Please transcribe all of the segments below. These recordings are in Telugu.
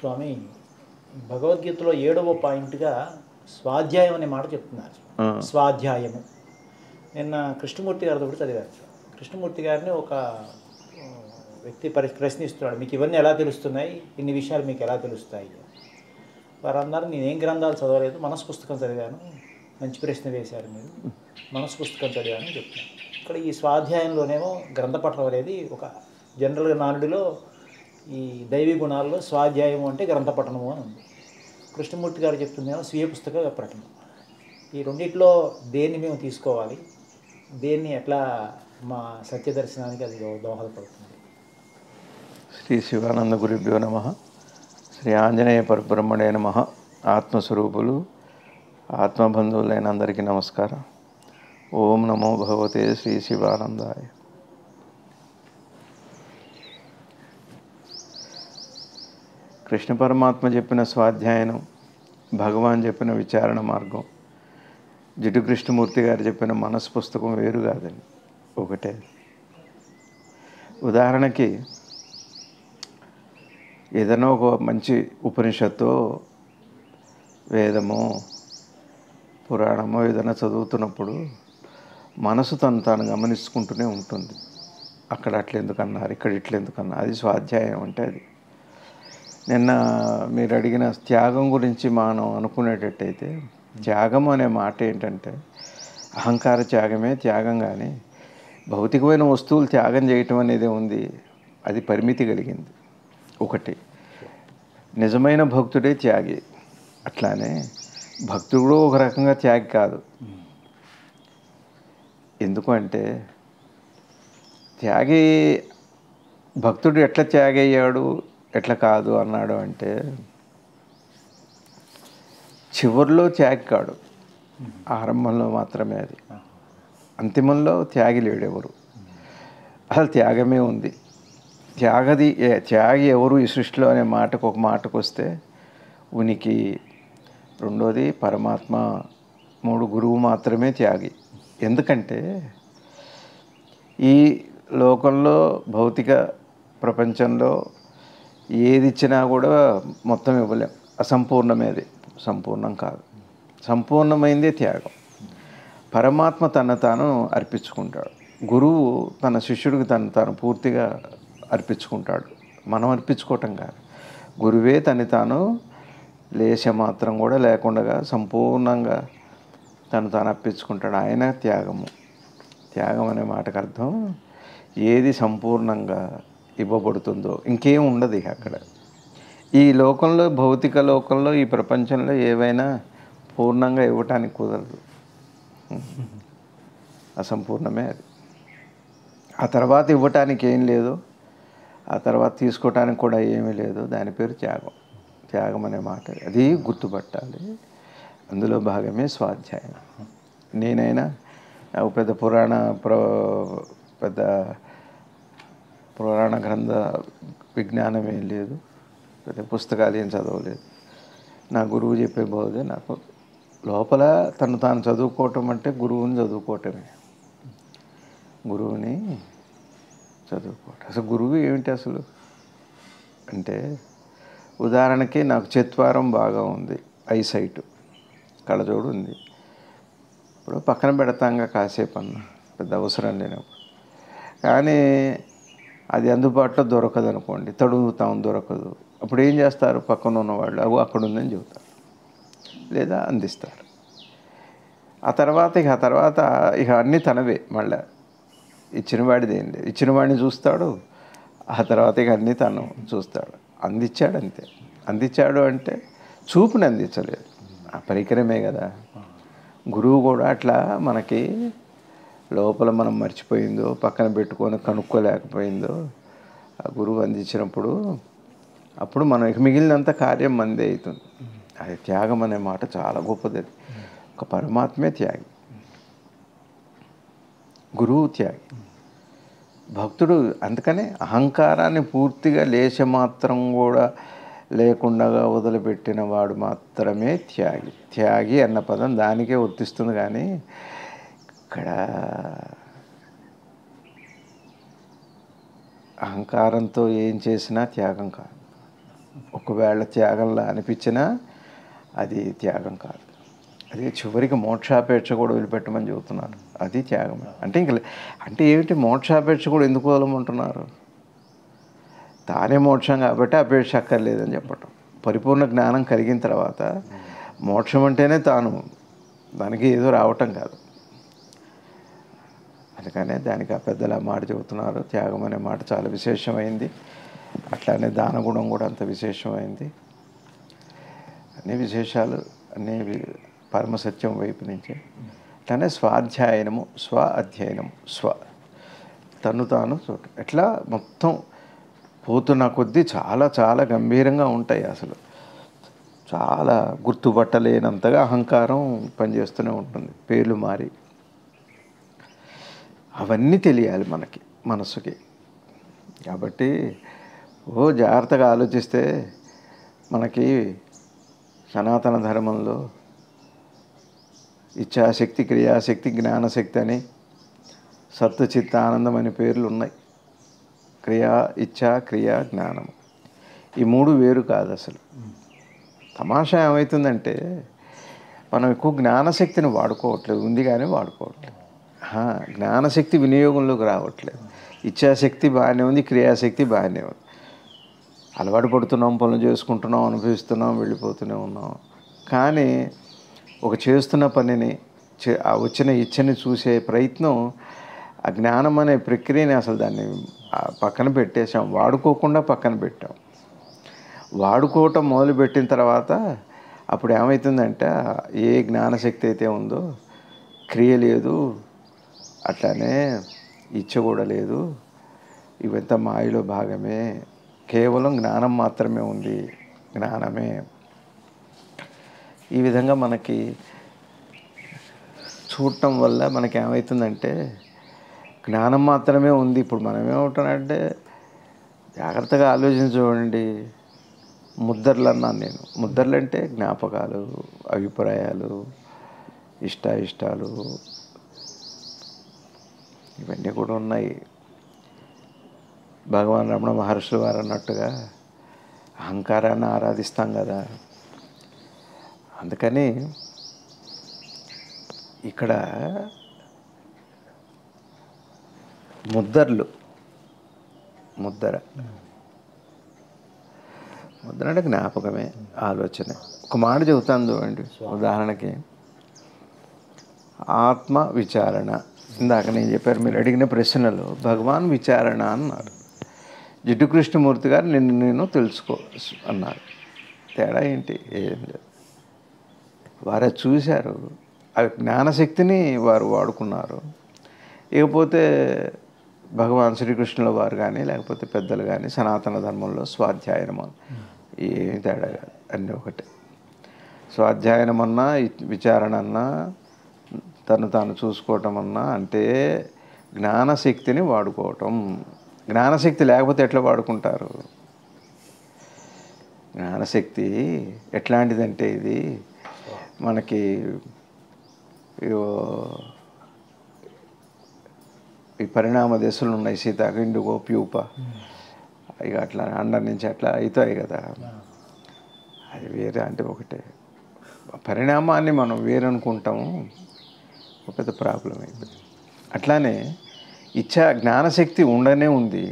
స్వామి భగవద్గీతలో ఏడవ పాయింట్గా స్వాధ్యాయం అనే మాట చెప్తున్నారు ఆ. స్వాధ్యాయము నిన్న కృష్ణమూర్తి గారితో కూడా చదివారు కృష్ణమూర్తి గారిని ఒక ఆ, వ్యక్తి పరి ప్రశ్నిస్తున్నాడు మీకు ఇవన్నీ ఎలా తెలుస్తున్నాయి ఇన్ని విషయాలు మీకు ఎలా తెలుస్తాయి వారందరూ నేనేం గ్రంథాలు చదవలేదు మనసు పుస్తకం చదివాను మంచి ప్రశ్న వేశారు మీరు మనసు పుస్తకం చదివాను అని చెప్తున్నాను ఇక్కడ ఈ స్వాధ్యాయంలోనేమో గ్రంథపఠనం అనేది ఒక జనరల్గా నానుడిలో ఈ దైవీ గుణాల్లో స్వాధ్యాయం అంటే గ్రంథపఠనము అని ఉంది కృష్ణమూర్తి గారు చెప్తుందేమో స్వీయ పుస్తక పఠనం ఈ రెండిట్లో దేన్ని మేము తీసుకోవాలి దేన్ని ఎట్లా మా సత్య దర్శనానికి అది దో- దోహదపడుతుంది శ్రీ శివానంద గురుభ్యో నమ శ్రీ ఆంజనేయ పరబ్రహ్మణే నమ ఆత్మస్వరూపులు ఆత్మబంధువులైన అందరికీ నమస్కారం ఓం నమో భగవతే శ్రీ శివానందాయ కృష్ణ పరమాత్మ చెప్పిన స్వాధ్యాయనం భగవాన్ చెప్పిన విచారణ మార్గం జిడ్డు కృష్ణమూర్తి గారు చెప్పిన మనసు పుస్తకం వేరు కాదండి ఒకటే ఉదాహరణకి ఏదైనా ఒక మంచి ఉపనిషత్తు వేదమో పురాణమో ఏదైనా చదువుతున్నప్పుడు మనసు తను తాను గమనించుకుంటూనే ఉంటుంది అక్కడ అట్లా ఎందుకు అన్నారు ఇక్కడ ఇట్లా ఎందుకు అన్నారు అది స్వాధ్యాయం అంటే అది నిన్న మీరు అడిగిన త్యాగం గురించి మనం అనుకునేటట్టయితే త్యాగం అనే మాట ఏంటంటే అహంకార త్యాగమే త్యాగం కానీ భౌతికమైన వస్తువులు త్యాగం చేయటం అనేది ఉంది అది పరిమితి కలిగింది ఒకటి నిజమైన భక్తుడే త్యాగి అట్లానే భక్తుడు కూడా ఒక రకంగా త్యాగి కాదు ఎందుకు అంటే త్యాగి భక్తుడు ఎట్లా త్యాగి అయ్యాడు ఎట్లా కాదు అన్నాడు అంటే చివరిలో త్యాగి కాడు ఆరంభంలో మాత్రమే అది అంతిమంలో త్యాగి లేడు ఎవరు అసలు త్యాగమే ఉంది త్యాగది ఏ- త్యాగి ఎవరు ఈ సృష్టిలో అనే మాటకు ఒక మాటకు వస్తే ఉనికి రెండోది పరమాత్మ మూడు గురువు మాత్రమే త్యాగి ఎందుకంటే ఈ లోకంలో భౌతిక ప్రపంచంలో ఏది ఇచ్చినా కూడా మొత్తం ఇవ్వలేం అసంపూర్ణమేది సంపూర్ణం కాదు సంపూర్ణమైందే త్యాగం పరమాత్మ తన తాను అర్పించుకుంటాడు గురువు తన శిష్యుడికి తను తాను పూర్తిగా అర్పించుకుంటాడు మనం అర్పించుకోవటం కాదు గురువే తను తాను లేశ మాత్రం కూడా లేకుండా సంపూర్ణంగా తను తాను అర్పించుకుంటాడు ఆయన త్యాగము త్యాగం అనే మాటకు అర్థం ఏది సంపూర్ణంగా ఇవ్వబడుతుందో ఇంకేం ఉండదు ఇక అక్కడ ఈ లోకంలో భౌతిక లోకంలో ఈ ప్రపంచంలో ఏవైనా పూర్ణంగా ఇవ్వటానికి కుదరదు అసంపూర్ణమే అది ఆ తర్వాత ఇవ్వటానికి ఏం లేదు ఆ తర్వాత తీసుకోవటానికి కూడా ఏమీ లేదు దాని పేరు త్యాగం త్యాగం అనే మాట అది గుర్తుపట్టాలి అందులో భాగమే స్వాధ్యాయం నేనైనా ఒక పెద్ద పురాణ ప్ర పెద్ద పురాణ గ్రంథ విజ్ఞానం ఏం లేదు పెద్ద పుస్తకాలు ఏం చదవలేదు నా గురువు చెప్పే బోధే నాకు లోపల తను తాను చదువుకోవటం అంటే గురువుని చదువుకోవటమే గురువుని చదువుకోవటం అసలు గురువు ఏమిటి అసలు అంటే ఉదాహరణకి నాకు చత్వారం బాగా ఉంది ఐసైట్ కళ్ళజోడు ఉంది ఇప్పుడు పక్కన పెడతాంగా కాసేపు అన్న పెద్ద అవసరం లేనప్పుడు కానీ అది అందుబాటులో దొరకదు అనుకోండి తడుగుతాం దొరకదు అప్పుడు ఏం చేస్తారు పక్కన ఉన్నవాళ్ళు అవు అక్కడ ఉందని చెబుతారు లేదా అందిస్తారు ఆ తర్వాత ఇక ఆ తర్వాత ఇక అన్నీ తనవే మళ్ళా ఇచ్చిన వాడిది ఏం లేదు ఇచ్చిన వాడిని చూస్తాడు ఆ తర్వాత ఇక అన్నీ తను చూస్తాడు అందించాడు అంతే అందించాడు అంటే చూపుని అందించలేదు ఆ పరికరమే కదా గురువు కూడా అట్లా మనకి లోపల మనం మర్చిపోయిందో పక్కన పెట్టుకొని కనుక్కోలేకపోయిందో ఆ గురువు అందించినప్పుడు అప్పుడు మనం ఇక మిగిలినంత కార్యం మందే అవుతుంది అది త్యాగం అనే మాట చాలా గొప్పది అది ఒక పరమాత్మే త్యాగి గురువు త్యాగి భక్తుడు అందుకనే అహంకారాన్ని పూర్తిగా లేశమాత్రం కూడా లేకుండా వదిలిపెట్టిన వాడు మాత్రమే త్యాగి త్యాగి అన్న పదం దానికే వర్తిస్తుంది కానీ ఇక్కడ అహంకారంతో ఏం చేసినా త్యాగం కాదు ఒక ఒకవేళ త్యాగంలా అనిపించినా అది త్యాగం కాదు అది చివరికి మోక్షాపేక్ష కూడా వదిలిపెట్టమని చెబుతున్నారు అది త్యాగం అంటే ఇంక లే- అంటే ఏమిటి మోక్షాపేక్ష కూడా ఎందుకు వదలమంటున్నారు తానే మోక్షం కాబట్టి అపేక్ష అక్కర్లేదని చెప్పటం పరిపూర్ణ జ్ఞానం కలిగిన తర్వాత మోక్షం అంటేనే తాను దానికి ఏదో రావటం కాదు అందుకనే దానికి ఆ పెద్దలు ఆ మాట చెబుతున్నారు త్యాగం అనే మాట చాలా విశేషమైంది అట్లానే దాన గుణం కూడా అంత విశేషమైంది అన్ని విశేషాలు అన్ని వి- పరమసత్యం వైపు నుంచే అట్లానే స్వాధ్యాయనము స్వ అధ్యయనము స్వ తను తాను చూడ ఎట్లా మొత్తం పోతున్న కొద్దీ చాలా చాలా గంభీరంగా ఉంటాయి అసలు చాలా గుర్తుపట్టలేనంతగా అహంకారం పనిచేస్తూనే ఉంటుంది పేర్లు మారి అవన్నీ తెలియాలి మనకి మనసుకి కాబట్టి ఓ జాగ్రత్తగా ఆలోచిస్తే మనకి సనాతన ధర్మంలో ఇచ్ఛాశక్తి క్రియాశక్తి జ్ఞానశక్తి అని సత్తు చిత్త ఆనందం అనే పేర్లు ఉన్నాయి క్రియా ఇచ్ఛా క్రియా జ్ఞానం ఈ మూడు వేరు కాదు అసలు తమాషా ఏమవుతుందంటే మనం ఎక్కువ జ్ఞానశక్తిని వాడుకోవట్లేదు ఉంది కానీ వాడుకోవట్లేదు ఆ, జ్ఞానశక్తి వినియోగంలోకి రావట్లేదు ఇచ్ఛాశక్తి బాగానే ఉంది క్రియాశక్తి బాగానే ఉంది అలవాటు పడుతున్నాం పనులు చేసుకుంటున్నాం అనుభవిస్తున్నాం వెళ్ళిపోతూనే ఉన్నాం కానీ ఒక చేస్తున్న పనిని చే- ఆ వచ్చిన ఇచ్చని చూసే ప్రయత్నం ఆ జ్ఞానం అనే ప్రక్రియని అసలు దాన్ని ఆ పక్కన పెట్టేసాం వాడుకోకుండా పక్కన పెట్టాం వాడుకోవటం మొదలుపెట్టిన తర్వాత అప్పుడు ఏమవుతుందంటే ఏ జ్ఞానశక్తి అయితే ఉందో క్రియ లేదు అట్లానే ఇచ్చ కూడా లేదు ఇవంతా మాయలో భాగమే కేవలం జ్ఞానం మాత్రమే ఉంది జ్ఞానమే ఈ విధంగా మనకి చూడటం వల్ల మనకి ఏమవుతుందంటే జ్ఞానం మాత్రమే ఉంది ఇప్పుడు మనం ఏమవుతానంటే జాగ్రత్తగా ఆలోచించి చూడండి ముద్దర్లు అన్నాను నేను ముద్దర్లు అంటే జ్ఞాపకాలు అభిప్రాయాలు ఇష్ట ఇష్టాలు ఇవన్నీ కూడా ఉన్నాయి భగవాన్ రమణ మహర్షులు వారు అన్నట్టుగా అహంకారాన్ని ఆరాధిస్తాం కదా అందుకని ఇక్కడ ముద్దర్లు ముద్దర ముద్ర అంటే జ్ఞాపకమే ఆలోచన ఒక మాట చెబుతాను చూడండి ఉదాహరణకి ఆత్మ విచారణ ఇందాక నేను చెప్పారు మీరు అడిగిన ప్రశ్నలో భగవాన్ విచారణ అన్నారు జిడ్డు కృష్ణమూర్తి గారు నిన్ను నేను తెలుసుకో అన్నారు తేడా ఏంటి ఏం లేదు వారు అది చూశారు ఆ జ్ఞానశక్తిని వారు వాడుకున్నారు ఇకపోతే భగవాన్ శ్రీకృష్ణుల వారు కానీ లేకపోతే పెద్దలు కానీ సనాతన ధర్మంలో స్వాధ్యాయనం ఏమి తేడా కాదు అన్నీ ఒకటే స్వాధ్యాయనం అన్నా ఇ- విచారణ అన్నా తను తాను చూసుకోవటం అన్నా అంటే జ్ఞానశక్తిని వాడుకోవటం జ్ఞానశక్తి లేకపోతే ఎట్లా వాడుకుంటారు జ్ఞానశక్తి ఎట్లాంటిదంటే ఇది మనకి ఇగో ఈ పరిణామ దశలు ఉన్నాయి సీతాకు ఇండుగో ప్యూప ఇక అట్లా అండ నుంచి అట్లా అవుతాయి కదా అది వేరే అంటే ఒకటే పరిణామాన్ని మనం వేరనుకుంటాము ఒక పెద్ద ప్రాబ్లం అయిపోయింది అట్లానే ఇచ్చ జ్ఞానశక్తి ఉండనే ఉంది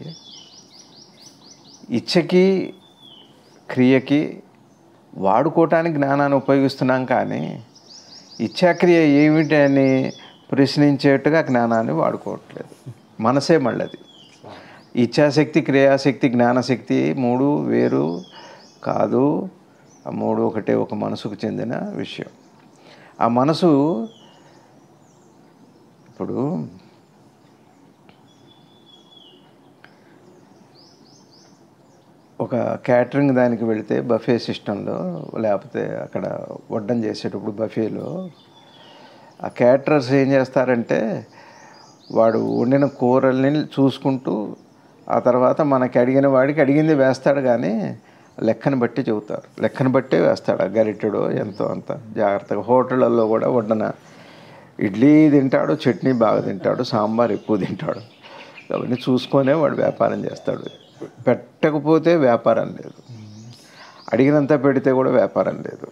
ఇచ్చకి క్రియకి వాడుకోవటానికి జ్ఞానాన్ని ఉపయోగిస్తున్నాం కానీ ఇచ్ఛాక్రియ ఏమిటి అని ప్రశ్నించేట్టుగా జ్ఞానాన్ని వాడుకోవట్లేదు మనసే మళ్ళది ఇచ్ఛాశక్తి క్రియాశక్తి జ్ఞానశక్తి మూడు వేరు కాదు ఆ మూడు ఒకటే ఒక మనసుకు చెందిన విషయం ఆ మనసు ఇప్పుడు ఒక క్యాటరింగ్ దానికి వెళితే బఫే సిస్టంలో లేకపోతే అక్కడ వడ్డం చేసేటప్పుడు బఫేలో ఆ క్యాటరర్స్ ఏం చేస్తారంటే వాడు వండిన కూరల్ని చూసుకుంటూ ఆ తర్వాత మనకి అడిగిన వాడికి అడిగింది వేస్తాడు కానీ లెక్కను బట్టి చెబుతారు లెక్కను బట్టే వేస్తాడు ఆ గరిటెడో ఎంతో అంత జాగ్రత్తగా హోటళ్ళల్లో కూడా వడ్డన ఇడ్లీ తింటాడు చట్నీ బాగా తింటాడు సాంబార్ ఎక్కువ తింటాడు అవన్నీ చూసుకొనే వాడు వ్యాపారం చేస్తాడు పెట్టకపోతే వ్యాపారం లేదు అడిగినంత పెడితే కూడా వ్యాపారం లేదు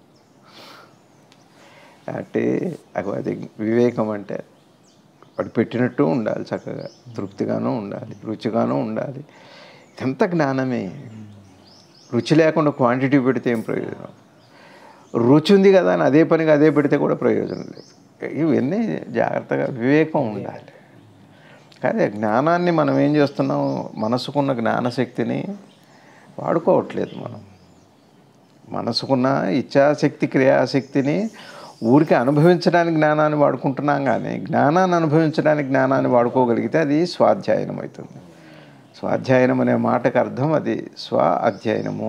అంటే అది వివేకం అంటే వాడు పెట్టినట్టు ఉండాలి చక్కగా తృప్తిగాను ఉండాలి రుచిగాను ఉండాలి ఇదంతా జ్ఞానమే రుచి లేకుండా క్వాంటిటీ పెడితే ఏం ప్రయోజనం రుచి ఉంది కదా అని అదే పనిగా అదే పెడితే కూడా ప్రయోజనం లేదు ఇవన్నీ జాగ్రత్తగా వివేకం ఉండాలి కానీ జ్ఞానాన్ని మనం ఏం చేస్తున్నాం మనసుకున్న జ్ఞానశక్తిని వాడుకోవట్లేదు మనం మనసుకున్న ఇచ్ఛాశక్తి క్రియాశక్తిని ఊరికి అనుభవించడానికి జ్ఞానాన్ని వాడుకుంటున్నాం కానీ జ్ఞానాన్ని అనుభవించడానికి జ్ఞానాన్ని వాడుకోగలిగితే అది స్వాధ్యాయనం అవుతుంది స్వాధ్యాయనం అనే మాటకు అర్థం అది స్వ అధ్యయనము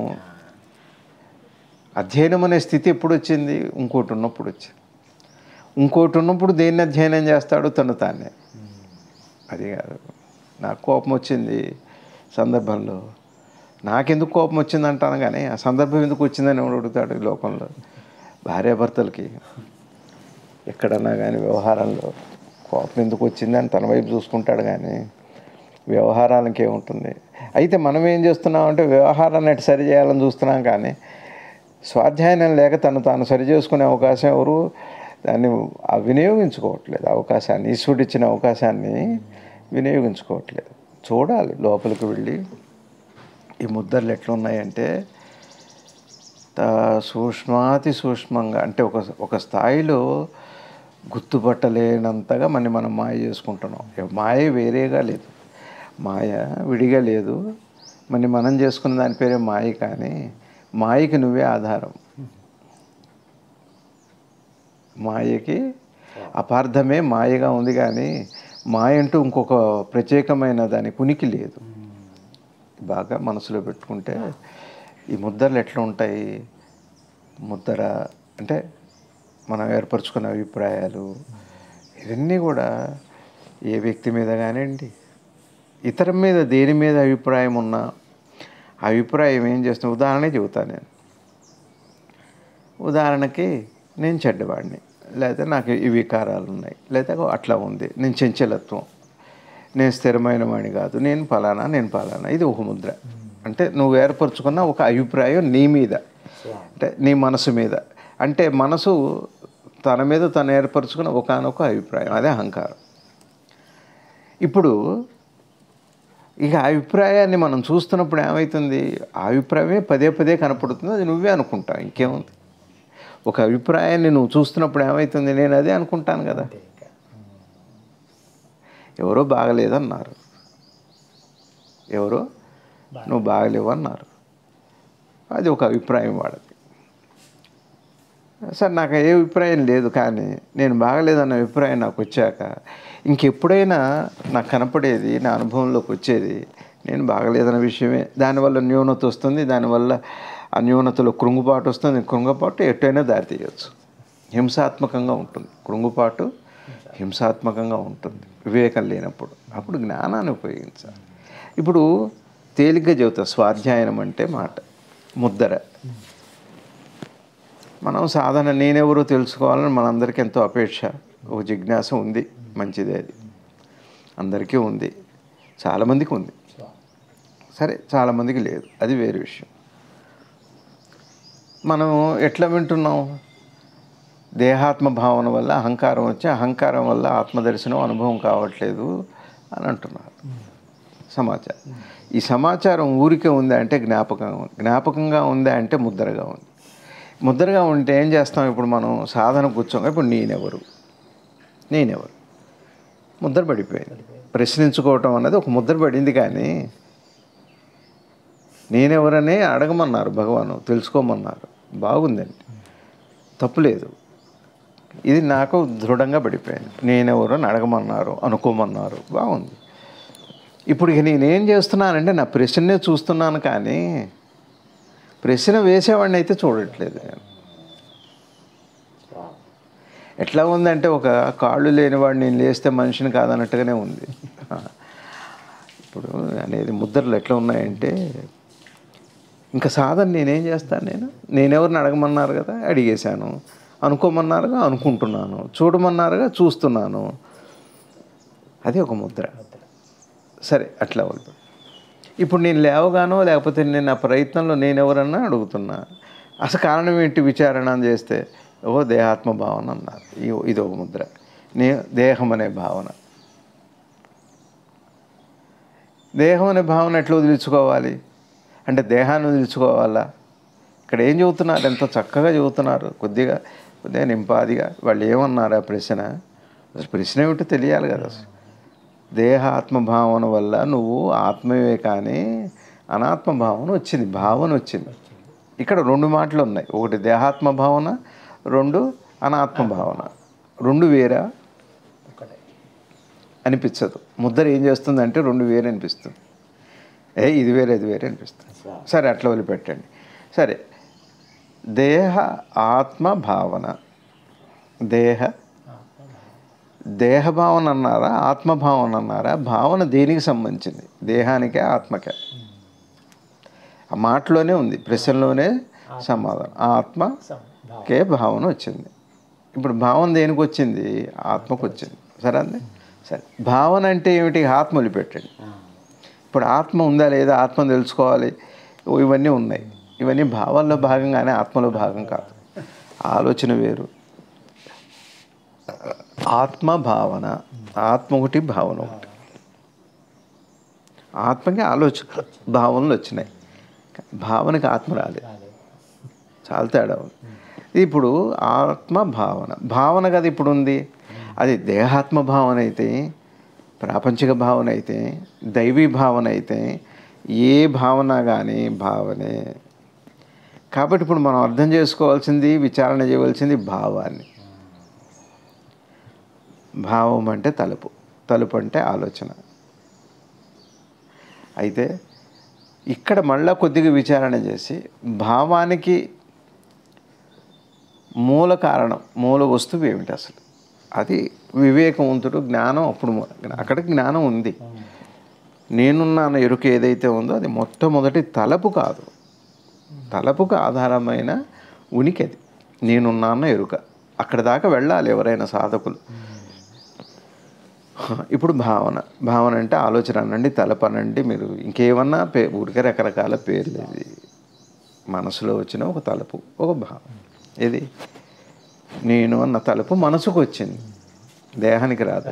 అధ్యయనం అనే స్థితి ఎప్పుడు వచ్చింది ఇంకోటి ఉన్నప్పుడు వచ్చింది ఇంకోటి ఉన్నప్పుడు దేన్ని అధ్యయనం చేస్తాడు తను తానే అది కాదు నాకు కోపం వచ్చింది సందర్భంలో నాకెందుకు కోపం వచ్చింది అంటాను కానీ ఆ సందర్భం ఎందుకు వచ్చిందని ఎవడు అడుగుతాడు ఈ లోకంలో భార్యాభర్తలకి ఎక్కడన్నా కానీ వ్యవహారంలో కోపం ఎందుకు వచ్చిందని తన వైపు చూసుకుంటాడు కానీ వ్యవహారానికి ఏముంటుంది అయితే మనం ఏం చేస్తున్నామంటే వ్యవహారాన్ని ఎటు సరి చేయాలని చూస్తున్నాం కానీ స్వాధ్యాయనం లేక తను తాను సరి చేసుకునే అవకాశం ఎవరు దాన్ని ఆ వినియోగించుకోవట్లేదు అవకాశాన్ని ఈశ్వరుడు ఇచ్చిన అవకాశాన్ని వినియోగించుకోవట్లేదు చూడాలి లోపలికి వెళ్ళి ఈ ముద్దర్లు ఎట్లున్నాయంటే తా- సూక్ష్మాతి సూక్ష్మంగా అంటే ఒక ఒక స్థాయిలో గుర్తుపట్టలేనంతగా మన మనం మాయ చేసుకుంటున్నాం ఇక మాయ వేరేగా లేదు మాయ విడిగా లేదు మరి మనం చేసుకున్న దాని పేరే మాయ కానీ మాయకి నువ్వే ఆధారం మాయకి అపార్థమే మాయగా ఉంది కానీ మాయ అంటూ ఇంకొక ప్రత్యేకమైన దాని కునికి లేదు బాగా మనసులో పెట్టుకుంటే ఈ ముద్దలు ఎట్లా ఉంటాయి ముద్దర అంటే మనం ఏర్పరచుకున్న అభిప్రాయాలు ఇవన్నీ కూడా ఏ వ్యక్తి మీద కానివ్వండి ఇతరం మీద దేని మీద అభిప్రాయం ఉన్నా ఆ అభిప్రాయం ఏం చేస్తున్నా ఉదాహరణ చెబుతాను నేను ఉదాహరణకి నేను చెడ్డవాడిని లేకపోతే నాకు ఈ వికారాలు ఉన్నాయి లేకపోతే అట్లా ఉంది నేను చంచలత్వం నేను స్థిరమైన వాడిని కాదు నేను పలానా నేను పలానా ఇది ఒక ముద్ర అంటే నువ్వు ఏర్పరచుకున్న ఒక అభిప్రాయం నీ మీద అంటే నీ మనసు మీద అంటే మనసు తన మీద తను ఏర్పరచుకున్న ఒకనొక అభిప్రాయం అదే అహంకారం ఇప్పుడు ఇక ఆ అభిప్రాయాన్ని మనం చూస్తున్నప్పుడు ఏమవుతుంది ఆ అభిప్రాయమే పదే పదే కనపడుతుంది అది నువ్వే అనుకుంటావు ఇంకేముంది ఒక అభిప్రాయాన్ని నువ్వు చూస్తున్నప్పుడు ఏమవుతుంది నేను అదే అనుకుంటాను కదా అంతే ఇంకా ఎవరో బాగలేదన్నారు ఎవరో నువ్వు బాగలేవు అన్నారు అది ఒక అభిప్రాయం వాడది సార్ నాకు ఏ అభిప్రాయం లేదు కానీ నేను బాగలేదన్న అభిప్రాయం నాకు వచ్చాక ఇంకెప్పుడైనా నాకు కనపడేది నా అనుభవంలోకి వచ్చేది నేను బాగలేదన్న విషయమే దానివల్ల న్యూనత వస్తుంది దానివల్ల ఆ న్యూనతలో కృంగుపాటు వస్తుంది కృంగుపాటు ఎట్టయినా దారి తీయవచ్చు హింసాత్మకంగా ఉంటుంది కృంగుపాటు హింసాత్మకంగా ఉంటుంది వివేకం లేనప్పుడు అప్పుడు జ్ఞానాన్ని ఉపయోగించాలి ఇప్పుడు తేలిగ్గా చెబుతా స్వాధ్యాయనం అంటే మాట ముద్దర మనం సాధన నేనెవరో తెలుసుకోవాలని మనందరికీ ఎంతో అపేక్ష ఒక జిజ్ఞాస ఉంది మంచిదే అది అందరికీ ఉంది చాలామందికి ఉంది సరే చాలామందికి లేదు అది వేరే విషయం మనం ఎట్లా వింటున్నాం దేహాత్మ భావన వల్ల అహంకారం వచ్చి అహంకారం వల్ల ఆత్మదర్శనం అనుభవం కావట్లేదు అని అంటున్నారు సమాచారం ఈ సమాచారం ఊరికే ఉందా అంటే జ్ఞాపకంగా ఉంది జ్ఞాపకంగా ఉందా అంటే ముద్రగా ఉంది ముద్రగా ఉంటే ఏం చేస్తాం ఇప్పుడు మనం సాధన కూర్చోగా ఇప్పుడు నేనెవరు నేనెవరు ముద్ర పడిపోయింది ప్రశ్నించుకోవటం అన్నది ఒక ముద్ర పడింది కానీ నేనెవరని అడగమన్నారు భగవాను తెలుసుకోమన్నారు బాగుందండి తప్పులేదు ఇది నాకు దృఢంగా పడిపోయింది నేనెవరు అని అడగమన్నారు అనుకోమన్నారు బాగుంది ఇప్పుడు ఇక నేనేం చేస్తున్నానంటే నా ప్రశ్ననే చూస్తున్నాను కానీ ప్రశ్న వేసేవాడిని అయితే చూడట్లేదు నేను ఎట్లా ఉందంటే ఒక కాళ్ళు లేనివాడు నేను లేస్తే మనిషిని కాదన్నట్టుగానే ఉంది ఇప్పుడు అనేది ముద్రలు ఎట్లా ఉన్నాయంటే ఇంకా సాధన నేనేం చేస్తాను నేను నేనెవరిని అడగమన్నారు కదా అడిగేశాను అనుకోమన్నారుగా అనుకుంటున్నాను చూడమన్నారుగా చూస్తున్నాను అది ఒక ముద్ర సరే అట్లా వదిలిపెట్టు ఇప్పుడు నేను లేవగానో లేకపోతే నేను ఆ ప్రయత్నంలో నేను ఎవరన్నా అడుగుతున్నా అసలు కారణం ఏంటి విచారణ అని చేస్తే ఓ దేహాత్మ భావన అన్నారు ఈ- ఇది ఒక ముద్ర నే దేహం అనే భావన దేహం అనే భావన ఎట్లా వదిలించుకోవాలి అంటే దేహాన్ని వదిలించుకోవాలా ఇక్కడ ఏం చెబుతున్నారు ఎంతో చక్కగా చెబుతున్నారు కొద్దిగా కొద్దిగా నింపాదిగా వాళ్ళు ఏమన్నారు ఆ ప్రశ్న అసలు ప్రశ్న ఏమిటో తెలియాలి కదా అసలు దేహ ఆత్మభావన వల్ల నువ్వు ఆత్మవే కానీ అనాత్మ భావన వచ్చింది భావన వచ్చింది ఇక్కడ రెండు మాటలు ఉన్నాయి ఒకటి దేహాత్మ భావన రెండు అనాత్మ భావన రెండు వేరా ఒకటే అనిపించదు ముద్ర ఏం చేస్తుందంటే రెండు వేరే అనిపిస్తుంది ఏ ఇది వేరే ఇది వేరే అనిపిస్తుంది సరే అట్లా వదిలిపెట్టండి సరే దేహ ఆత్మ భావన దేహ దేహభావన అన్నారా ఆత్మభావన అన్నారా భావన దేనికి సంబంధించింది దేహానికే ఆత్మకే ఆ మాటలోనే ఉంది ప్రశ్నలోనే సమాధానం ఆత్మకే భావన వచ్చింది ఇప్పుడు భావన దేనికి వచ్చింది ఆత్మకు వచ్చింది సరే అండి సరే భావన అంటే ఏమిటి ఆత్మ వదిలిపెట్టండి ఇప్పుడు ఆత్మ ఉందా లేదా ఆత్మ తెలుసుకోవాలి ఓ ఇవన్నీ ఉన్నాయి ఇవన్నీ భావాల్లో భాగంగానే ఆత్మలో భాగం కాదు ఆలోచన వేరు ఆత్మ భావన ఆత్మ ఒకటి భావన ఒకటి ఆత్మకి ఆలోచన భావనలు వచ్చినాయి భావనకి ఆత్మ రాలేదు చాలా తేడా ఉంది ఇప్పుడు ఆత్మ భావన భావన కదా ఇప్పుడు ఉంది అది దేహాత్మ భావన అయితే ప్రాపంచిక భావన అయితే దైవీ భావన అయితే ఏ భావన కానీ భావనే కాబట్టి ఇప్పుడు మనం అర్థం చేసుకోవాల్సింది విచారణ చేయవలసింది భావాన్ని భావం అంటే తలుపు తలుపు అంటే ఆలోచన అయితే ఇక్కడ మళ్ళా కొద్దిగా విచారణ చేసి భావానికి మూల కారణం మూల వస్తువు ఏమిటి అసలు అది వివేకవంతుడు జ్ఞానం అప్పుడు మొ- అక్కడ జ్ఞానం ఉంది నేనున్నాను ఎరుక ఏదైతే ఉందో అది మొట్టమొదటి తలపు కాదు తలపుకు ఆధారమైన ఉనికి అది నేనున్నాను ఎరుక అక్కడ దాకా వెళ్ళాలి ఎవరైనా సాధకులు ఇప్పుడు భావన భావన అంటే ఆలోచన అనండి తలపు అనండి మీరు ఇంకేమన్నా పే ఊరికే రకరకాల పేర్లు ఇది మనసులో వచ్చిన ఒక తలుపు ఒక భావన ఇది నేను అన్న తలుపు మనసుకు వచ్చింది దేహానికి రాదు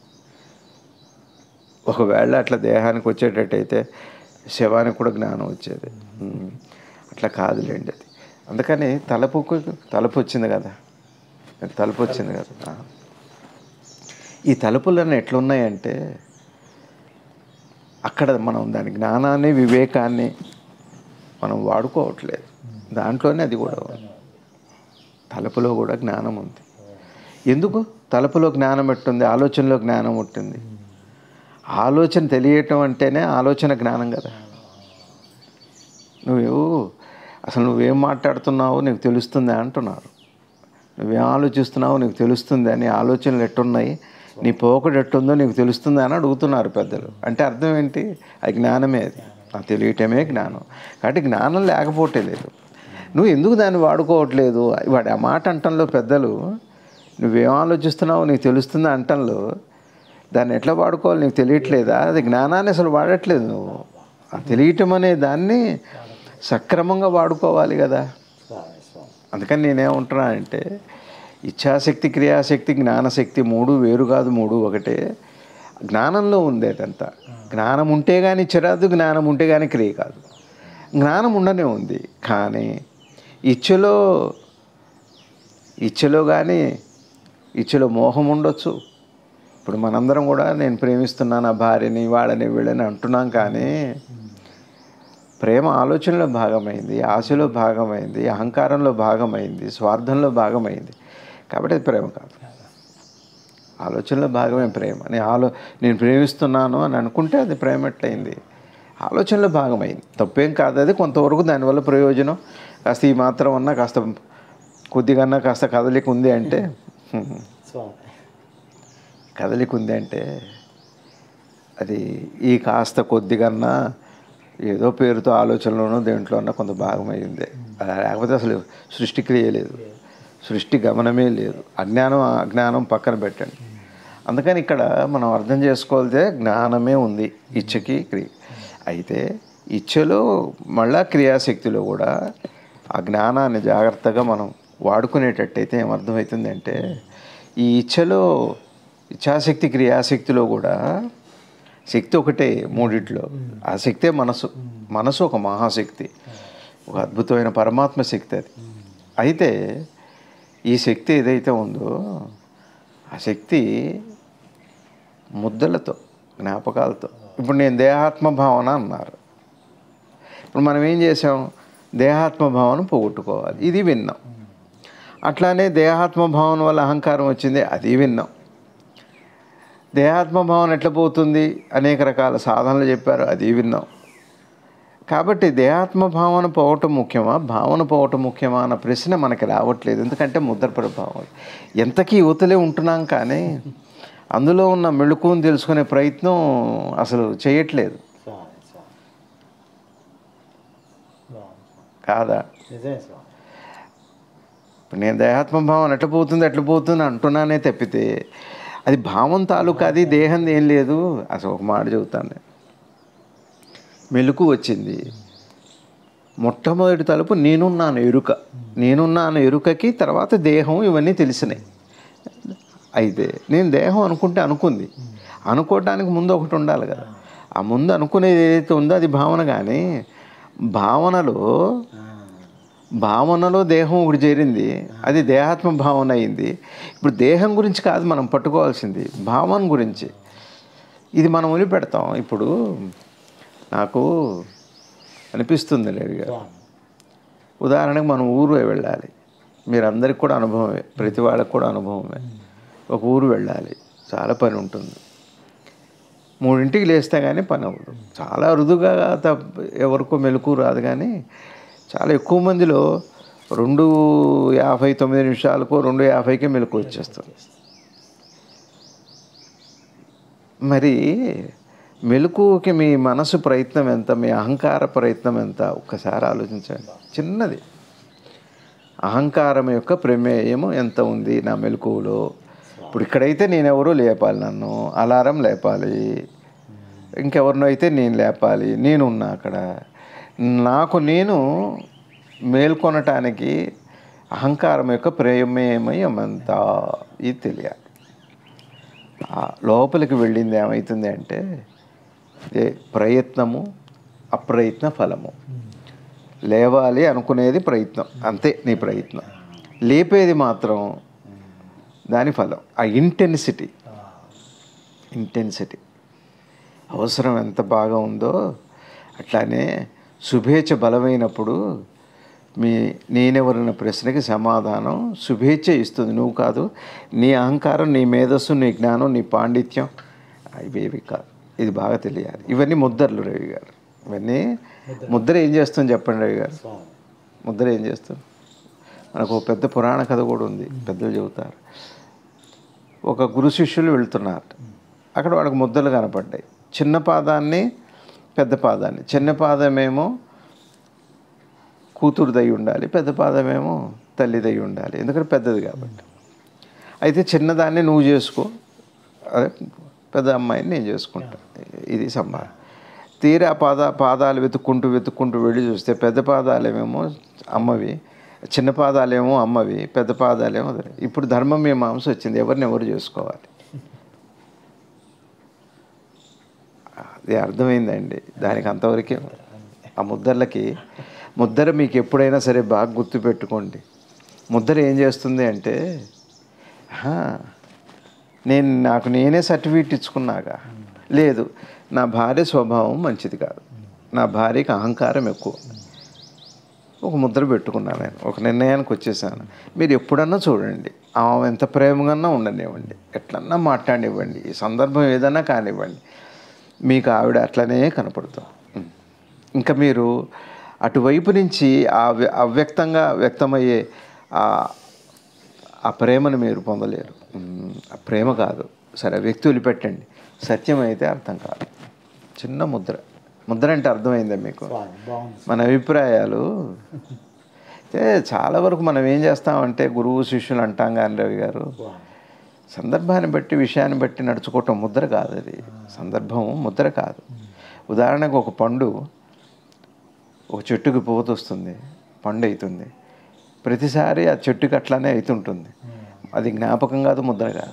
ఒకవేళ అట్లా దేహానికి వచ్చేటట్టయితే శవానికి కూడా జ్ఞానం వచ్చేది ఉమ్. అట్లా కాదులేండి అది అందుకని తలుపుకు తలుపు వచ్చింది కదా తలుపు వచ్చింది కదా ఆ. ఈ తలుపులన్నీ ఎట్లున్నాయంటే అక్కడ మనం దాని జ్ఞానాన్ని వివేకాన్ని మనం వాడుకోవట్లేదు దాంట్లోనే అది కూడా ఉంది తలుపులో కూడా జ్ఞానం ఉంది ఎందుకు తలుపులో జ్ఞానం ఎట్టుంది ఆలోచనలో జ్ఞానం ఉంటుంది ఆలోచన తెలియటం అంటేనే ఆలోచన జ్ఞానం కదా నువ్వు అసలు నువ్వేం మాట్లాడుతున్నావో నీకు తెలుస్తుంది అంటున్నారు నువ్వేం ఆలోచిస్తున్నావో నీకు తెలుస్తుంది అని ఆలోచనలు ఎట్టున్నాయి నీ పోకడు ఎట్టుందో నీకు తెలుస్తుంది అని అడుగుతున్నారు పెద్దలు అంటే అర్థం ఏంటి అది జ్ఞానమే అది ఆ తెలియటమే జ్ఞానం కాబట్టి జ్ఞానం లేకపోతే లేదు నువ్వు ఎందుకు దాన్ని వాడుకోవట్లేదు వాడి ఆ మాట అంటంలో పెద్దలు నువ్వేం ఆలోచిస్తున్నావో నీకు తెలుస్తుంది అంటంలో దాన్ని ఎట్లా వాడుకోవాలి నీకు తెలియట్లేదా అది జ్ఞానాన్ని అసలు వాడట్లేదు నువ్వు ఆ తెలియటం అనే దాన్ని సక్రమంగా వాడుకోవాలి కదా స్వామి స్వామి అందుకని నేనేమంటున్నా అంటే ఇచ్ఛాశక్తి క్రియాశక్తి జ్ఞానశక్తి మూడు వేరు కాదు మూడు ఒకటే జ్ఞానంలో ఉంది అదంతా జ్ఞానం ఉంటే కానీ చిరాదు జ్ఞానం ఉంటే కానీ క్రియ కాదు జ్ఞానం ఉండనే ఉంది కానీ ఇచ్చలో ఇచ్చలో కానీ ఇచ్చలో మోహం ఉండొచ్చు ఇప్పుడు మనందరం కూడా నేను ప్రేమిస్తున్నాను ఆ భార్యని వాళ్ళని వీళ్ళని అంటున్నాం కానీ ప్రేమ ఆలోచనలో భాగమైంది ఆశలో భాగమైంది అహంకారంలో భాగమైంది స్వార్థంలో భాగమైంది కాబట్టి అది ప్రేమ కాదు ఆలోచనలో భాగమే ప్రేమ నేను ఆలో నేను ప్రేమిస్తున్నాను అని అనుకుంటే అది ప్రేమ ఎట్లయింది ఆలోచనలో భాగమైంది తప్పేం కాదు అది కొంతవరకు దానివల్ల ప్రయోజనం కాస్త ఈ మాత్రం అన్నా కాస్త కొద్దిగన్నా కాస్త కదలిక ఉంది అంటే హ్మ్. స్వామి కదలిక ఉంది అంటే అది ఈ కాస్త కొద్దిగన్నా ఏదో పేరుతో ఆలోచనలోనో దేంట్లోనో కొంత భాగమై ఉంది అది లేకపోతే అసలు సృష్టి క్రియ లేదు సృష్టి గమనమే లేదు అజ్ఞానం అజ్ఞానం పక్కన పెట్టండి అందుకని ఇక్కడ మనం అర్థం చేసుకోవాలితే జ్ఞానమే ఉంది ఇచ్చకి క్రియ అయితే ఇచ్చలో మళ్ళా క్రియాశక్తిలో కూడా ఆ జ్ఞానాన్ని జాగ్రత్తగా మనం వాడుకునేటట్టయితే ఏమర్థమవుతుందంటే ఈ ఇచ్చలో ఇచ్ఛాశక్తి క్రియాశక్తిలో కూడా శక్తి ఒకటే మూడిట్లో ఆ శక్తే మనసు మనసు ఒక మహాశక్తి ఒక అద్భుతమైన పరమాత్మ శక్తి అది అయితే ఈ శక్తి ఏదైతే ఉందో ఆ శక్తి ముద్దలతో జ్ఞాపకాలతో ఇప్పుడు నేను దేహాత్మ భావన అన్నారు ఇప్పుడు మనం ఏం చేసాం దేహాత్మ భావన పోగొట్టుకోవాలి ఇది విన్నాం అట్లానే దేహాత్మ భావన వల్ల అహంకారం వచ్చింది అది విన్నాం దేహాత్మ భావన ఎట్లా పోతుంది అనేక రకాల సాధనలు చెప్పారు అది విన్నాం కాబట్టి దేహాత్మ భావన పోవటం ముఖ్యమా భావన పోవటం ముఖ్యమా అన్న ప్రశ్న మనకి రావట్లేదు ఎందుకంటే ముద్ర ప్రభావం ఎంతకీ యువతలే ఉంటున్నాం కానీ అందులో ఉన్న మెళుకుని తెలుసుకునే ప్రయత్నం అసలు చేయట్లేదు స్వామి స్వామి బాగుంది కాదా నిజమే స్వామి ఇప్పుడు నేను దేహాత్మ భావన ఎట్లా పోతుంది ఎట్లా పోతుంది అంటున్నానే తప్పితే అది భావం తాలూకా అది దేహం ఏం లేదు అసలు ఒక మాట చెబుతాను నేను మెలకు వచ్చింది మొట్టమొదటి తలుపు నేనున్నాను ఎరుక నేనున్నాను ఎరుకకి తర్వాత దేహం ఇవన్నీ తెలిసినాయి అయితే నేను దేహం అనుకుంటే అనుకుంది అనుకోవడానికి ముందు ఒకటి ఉండాలి కదా ఆ ముందు అనుకునేది ఏదైతే ఉందో అది భావన కానీ భావనలో భావనలో దేహం ఒకటి చేరింది అది దేహాత్మ భావన అయింది ఇప్పుడు దేహం గురించి కాదు మనం పట్టుకోవాల్సింది భావన గురించి ఇది మనం వదిలిపెడతాం ఇప్పుడు నాకు అనిపిస్తుంది లేడుగా స్వామి ఉదాహరణకు మనం ఊరు వెళ్ళాలి మీరందరికి కూడా అనుభవమే ప్రతి వాళ్ళకి కూడా అనుభవమే ఒక ఊరు వెళ్ళాలి చాలా పని ఉంటుంది మూడింటికి లేస్తే కానీ పని అవ్వదు చాలా అరుదుగా తప్ప ఎవరికో మెలకు రాదు కానీ చాలా ఎక్కువ మందిలో రెండు యాభై తొమ్మిది నిమిషాలకు రెండు యాభైకే మెలకు వచ్చేస్తుంది మరి మెలకువకి మీ మనసు ప్రయత్నం ఎంత మీ అహంకార ప్రయత్నం ఎంత ఒక్కసారి ఆలోచించండి చిన్నది అహంకారం యొక్క ప్రమేయము ఎంత ఉంది నా మెలకువలో ఇప్పుడు ఇక్కడైతే నేను ఎవరో లేపాలి నన్ను అలారం లేపాలి ఇంకెవరినో అయితే నేను లేపాలి నేను ఉన్నా అక్కడ నాకు నేను మేల్కొనటానికి అహంకారం యొక్క ప్రమేయమయం ఎంత ఇది తెలియాలి ఆ లోపలికి వెళ్ళింది ఏమవుతుంది అంటే ఇదే ప్రయత్నము అప్రయత్న ఫలము లేవాలి అనుకునేది ప్రయత్నం అంతే నీ ప్రయత్నం లేపేది మాత్రం దాని ఫలం ఆ ఇంటెన్సిటీ ఇంటెన్సిటీ అవసరం ఎంత బాగా ఉందో అట్లానే శుభేచ్ఛ బలమైనప్పుడు మీ నేనెవరన్న ప్రశ్నకి సమాధానం శుభేచ్ఛ ఇస్తుంది నువ్వు కాదు నీ అహంకారం నీ మేధస్సు నీ జ్ఞానం నీ పాండిత్యం ఇవేవి కాదు ఇది బాగా తెలియాలి ఇవన్నీ ముద్దర్లు రవి గారు ఇవన్నీ ముద్ర ఏం చేస్తుంది చెప్పండి రవి గారు స్వామి ముద్ర ఏం చేస్తుంది మనకు ఒక పెద్ద పురాణ కథ కూడా ఉంది పెద్దలు చెబుతారు ఒక గురు శిష్యులు వెళ్తున్నారు అక్కడ వాళ్ళకి ముద్దలు కనపడ్డాయి చిన్న పాదాన్ని పెద్ద పాదాన్ని చిన్న పాదమేమో కూతురుదై ఉండాలి పెద్ద పాదమేమో తల్లిదై ఉండాలి ఎందుకంటే పెద్దది కాబట్టి అయితే చిన్నదాన్ని నువ్వు చేసుకో అదే పెద్ద అమ్మాయిని నేను చేసుకుంటా ఇది సంభారం తీరా పాద పాదాలు వెతుక్కుంటూ వెతుక్కుంటూ వెళ్ళి చూస్తే పెద్ద పాదాలేమేమో అమ్మవి చిన్న పాదాలేమో అమ్మవి పెద్ద పాదాలేమో అదే. ఇప్పుడు ధర్మం మీమాంస వచ్చింది ఎవరిని ఎవరు చేసుకోవాలి అది అర్థమైందండి దానికి అంతవరకే ఆ ముద్దర్లకి ముద్దర మీకు ఎప్పుడైనా సరే బాగా గుర్తుపెట్టుకోండి ముద్దర ఏం చేస్తుంది అంటే "ఆహా, నేను నాకు నేనే సర్టిఫికేట్ ఇచ్చుకున్నాక లేదు నా భార్య స్వభావం మంచిది కాదు నా భార్యకి అహంకారం ఎక్కువ ఒక ముద్ర పెట్టుకున్నాను నేను ఒక నిర్ణయానికి వచ్చేసాను మీరు ఎప్పుడన్నా చూడండి ఆమె ఎంత ప్రేమగా ఉండనివ్వండి ఎట్లన్నా మాట్లాడివ్వండి ఈ సందర్భం ఏదన్నా కానివ్వండి మీకు ఆవిడ అట్లనే కనపడుతుంది ఇంకా మీరు అటువైపు నుంచి ఆ వ్య- అవ్యక్తంగా వ్యక్తమయ్యే ఆ ఆ ప్రేమను మీరు పొందలేరు ఉమ్, ఆ ప్రేమ కాదు సరే వ్యక్తి వదిలిపెట్టండి సత్యం అయితే అర్థం కాదు చిన్న ముద్ర ముద్ర అంటే అర్థమైందా మీకు స్వామి బాగుంది మన అభిప్రాయాలు అయితే చాలా వరకు మనం ఏం చేస్తామంటే గురువు శిష్యులు అంటాం కానీ రవి గారు స్వామి సందర్భాన్ని బట్టి విషయాన్ని బట్టి నడుచుకోవటం ముద్ర కాదు అది సందర్భం ముద్ర కాదు ఉదాహరణకు ఒక పండు ఒక చెట్టుకి పోత వస్తుంది పండు అవుతుంది ప్రతిసారి ఆ చెట్టుకి అట్లానే అవుతుంటుంది అది జ్ఞాపకం కాదు ముద్ర కాదు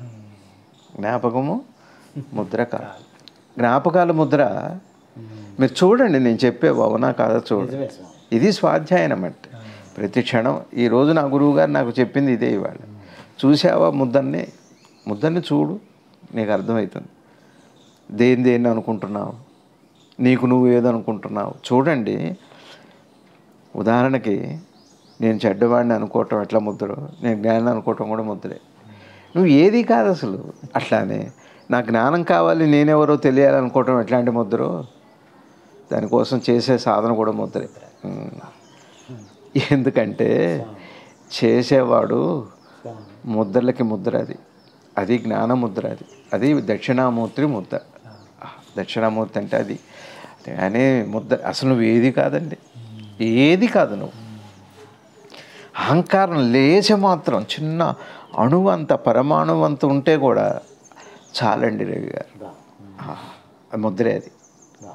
జ్ఞాపకము ముద్ర కాదు జ్ఞాపకాల ముద్ర మీరు చూడండి నేను చెప్పే అవునా కాదా చూడండి నిజమే స్వామి ఇది స్వాధ్యాయనం అంటే ప్రతి క్షణం ఈ రోజు నా గురువు గారు నాకు చెప్పింది ఇదే ఇవాళ చూసావా ముద్దన్ని ముద్దన్ని చూడు నీకు అర్థమవుతుంది దేని దేన్ని అనుకుంటున్నావు నీకు నువ్వు ఏదనుకుంటున్నావు చూడండి ఉదాహరణకి నేను చెడ్డవాడిని అనుకోవటం ఎట్లా ముద్దరో నేను జ్ఞానం అనుకోవటం కూడా ముద్దరే నువ్వు ఏది కాదు అసలు అట్లానే నా జ్ఞానం కావాలి నేనెవరో తెలియాలనుకోవటం ఎట్లాంటి ముద్దరో దానికోసం చేసే సాధన కూడా ముద్దరే ఉమ్. ఎందుకంటే చేసేవాడు స్వామి ముద్రలకి ముద్ర అది అది జ్ఞాన ముద్ర అది అది దక్షిణామూర్తి ముద్ర ఆ, దక్షిణామూర్తి అంటే అది అనే ముద్ర అసలు నువ్వు ఏది కాదండి ఏది కాదు నువ్వు అహంకారం లేచి మాత్రం చిన్న అణువు అంత పరమాణువు అంత ఉంటే కూడా చాలండి రవి గారు బా ఆ, ఆ ముద్రే అది బా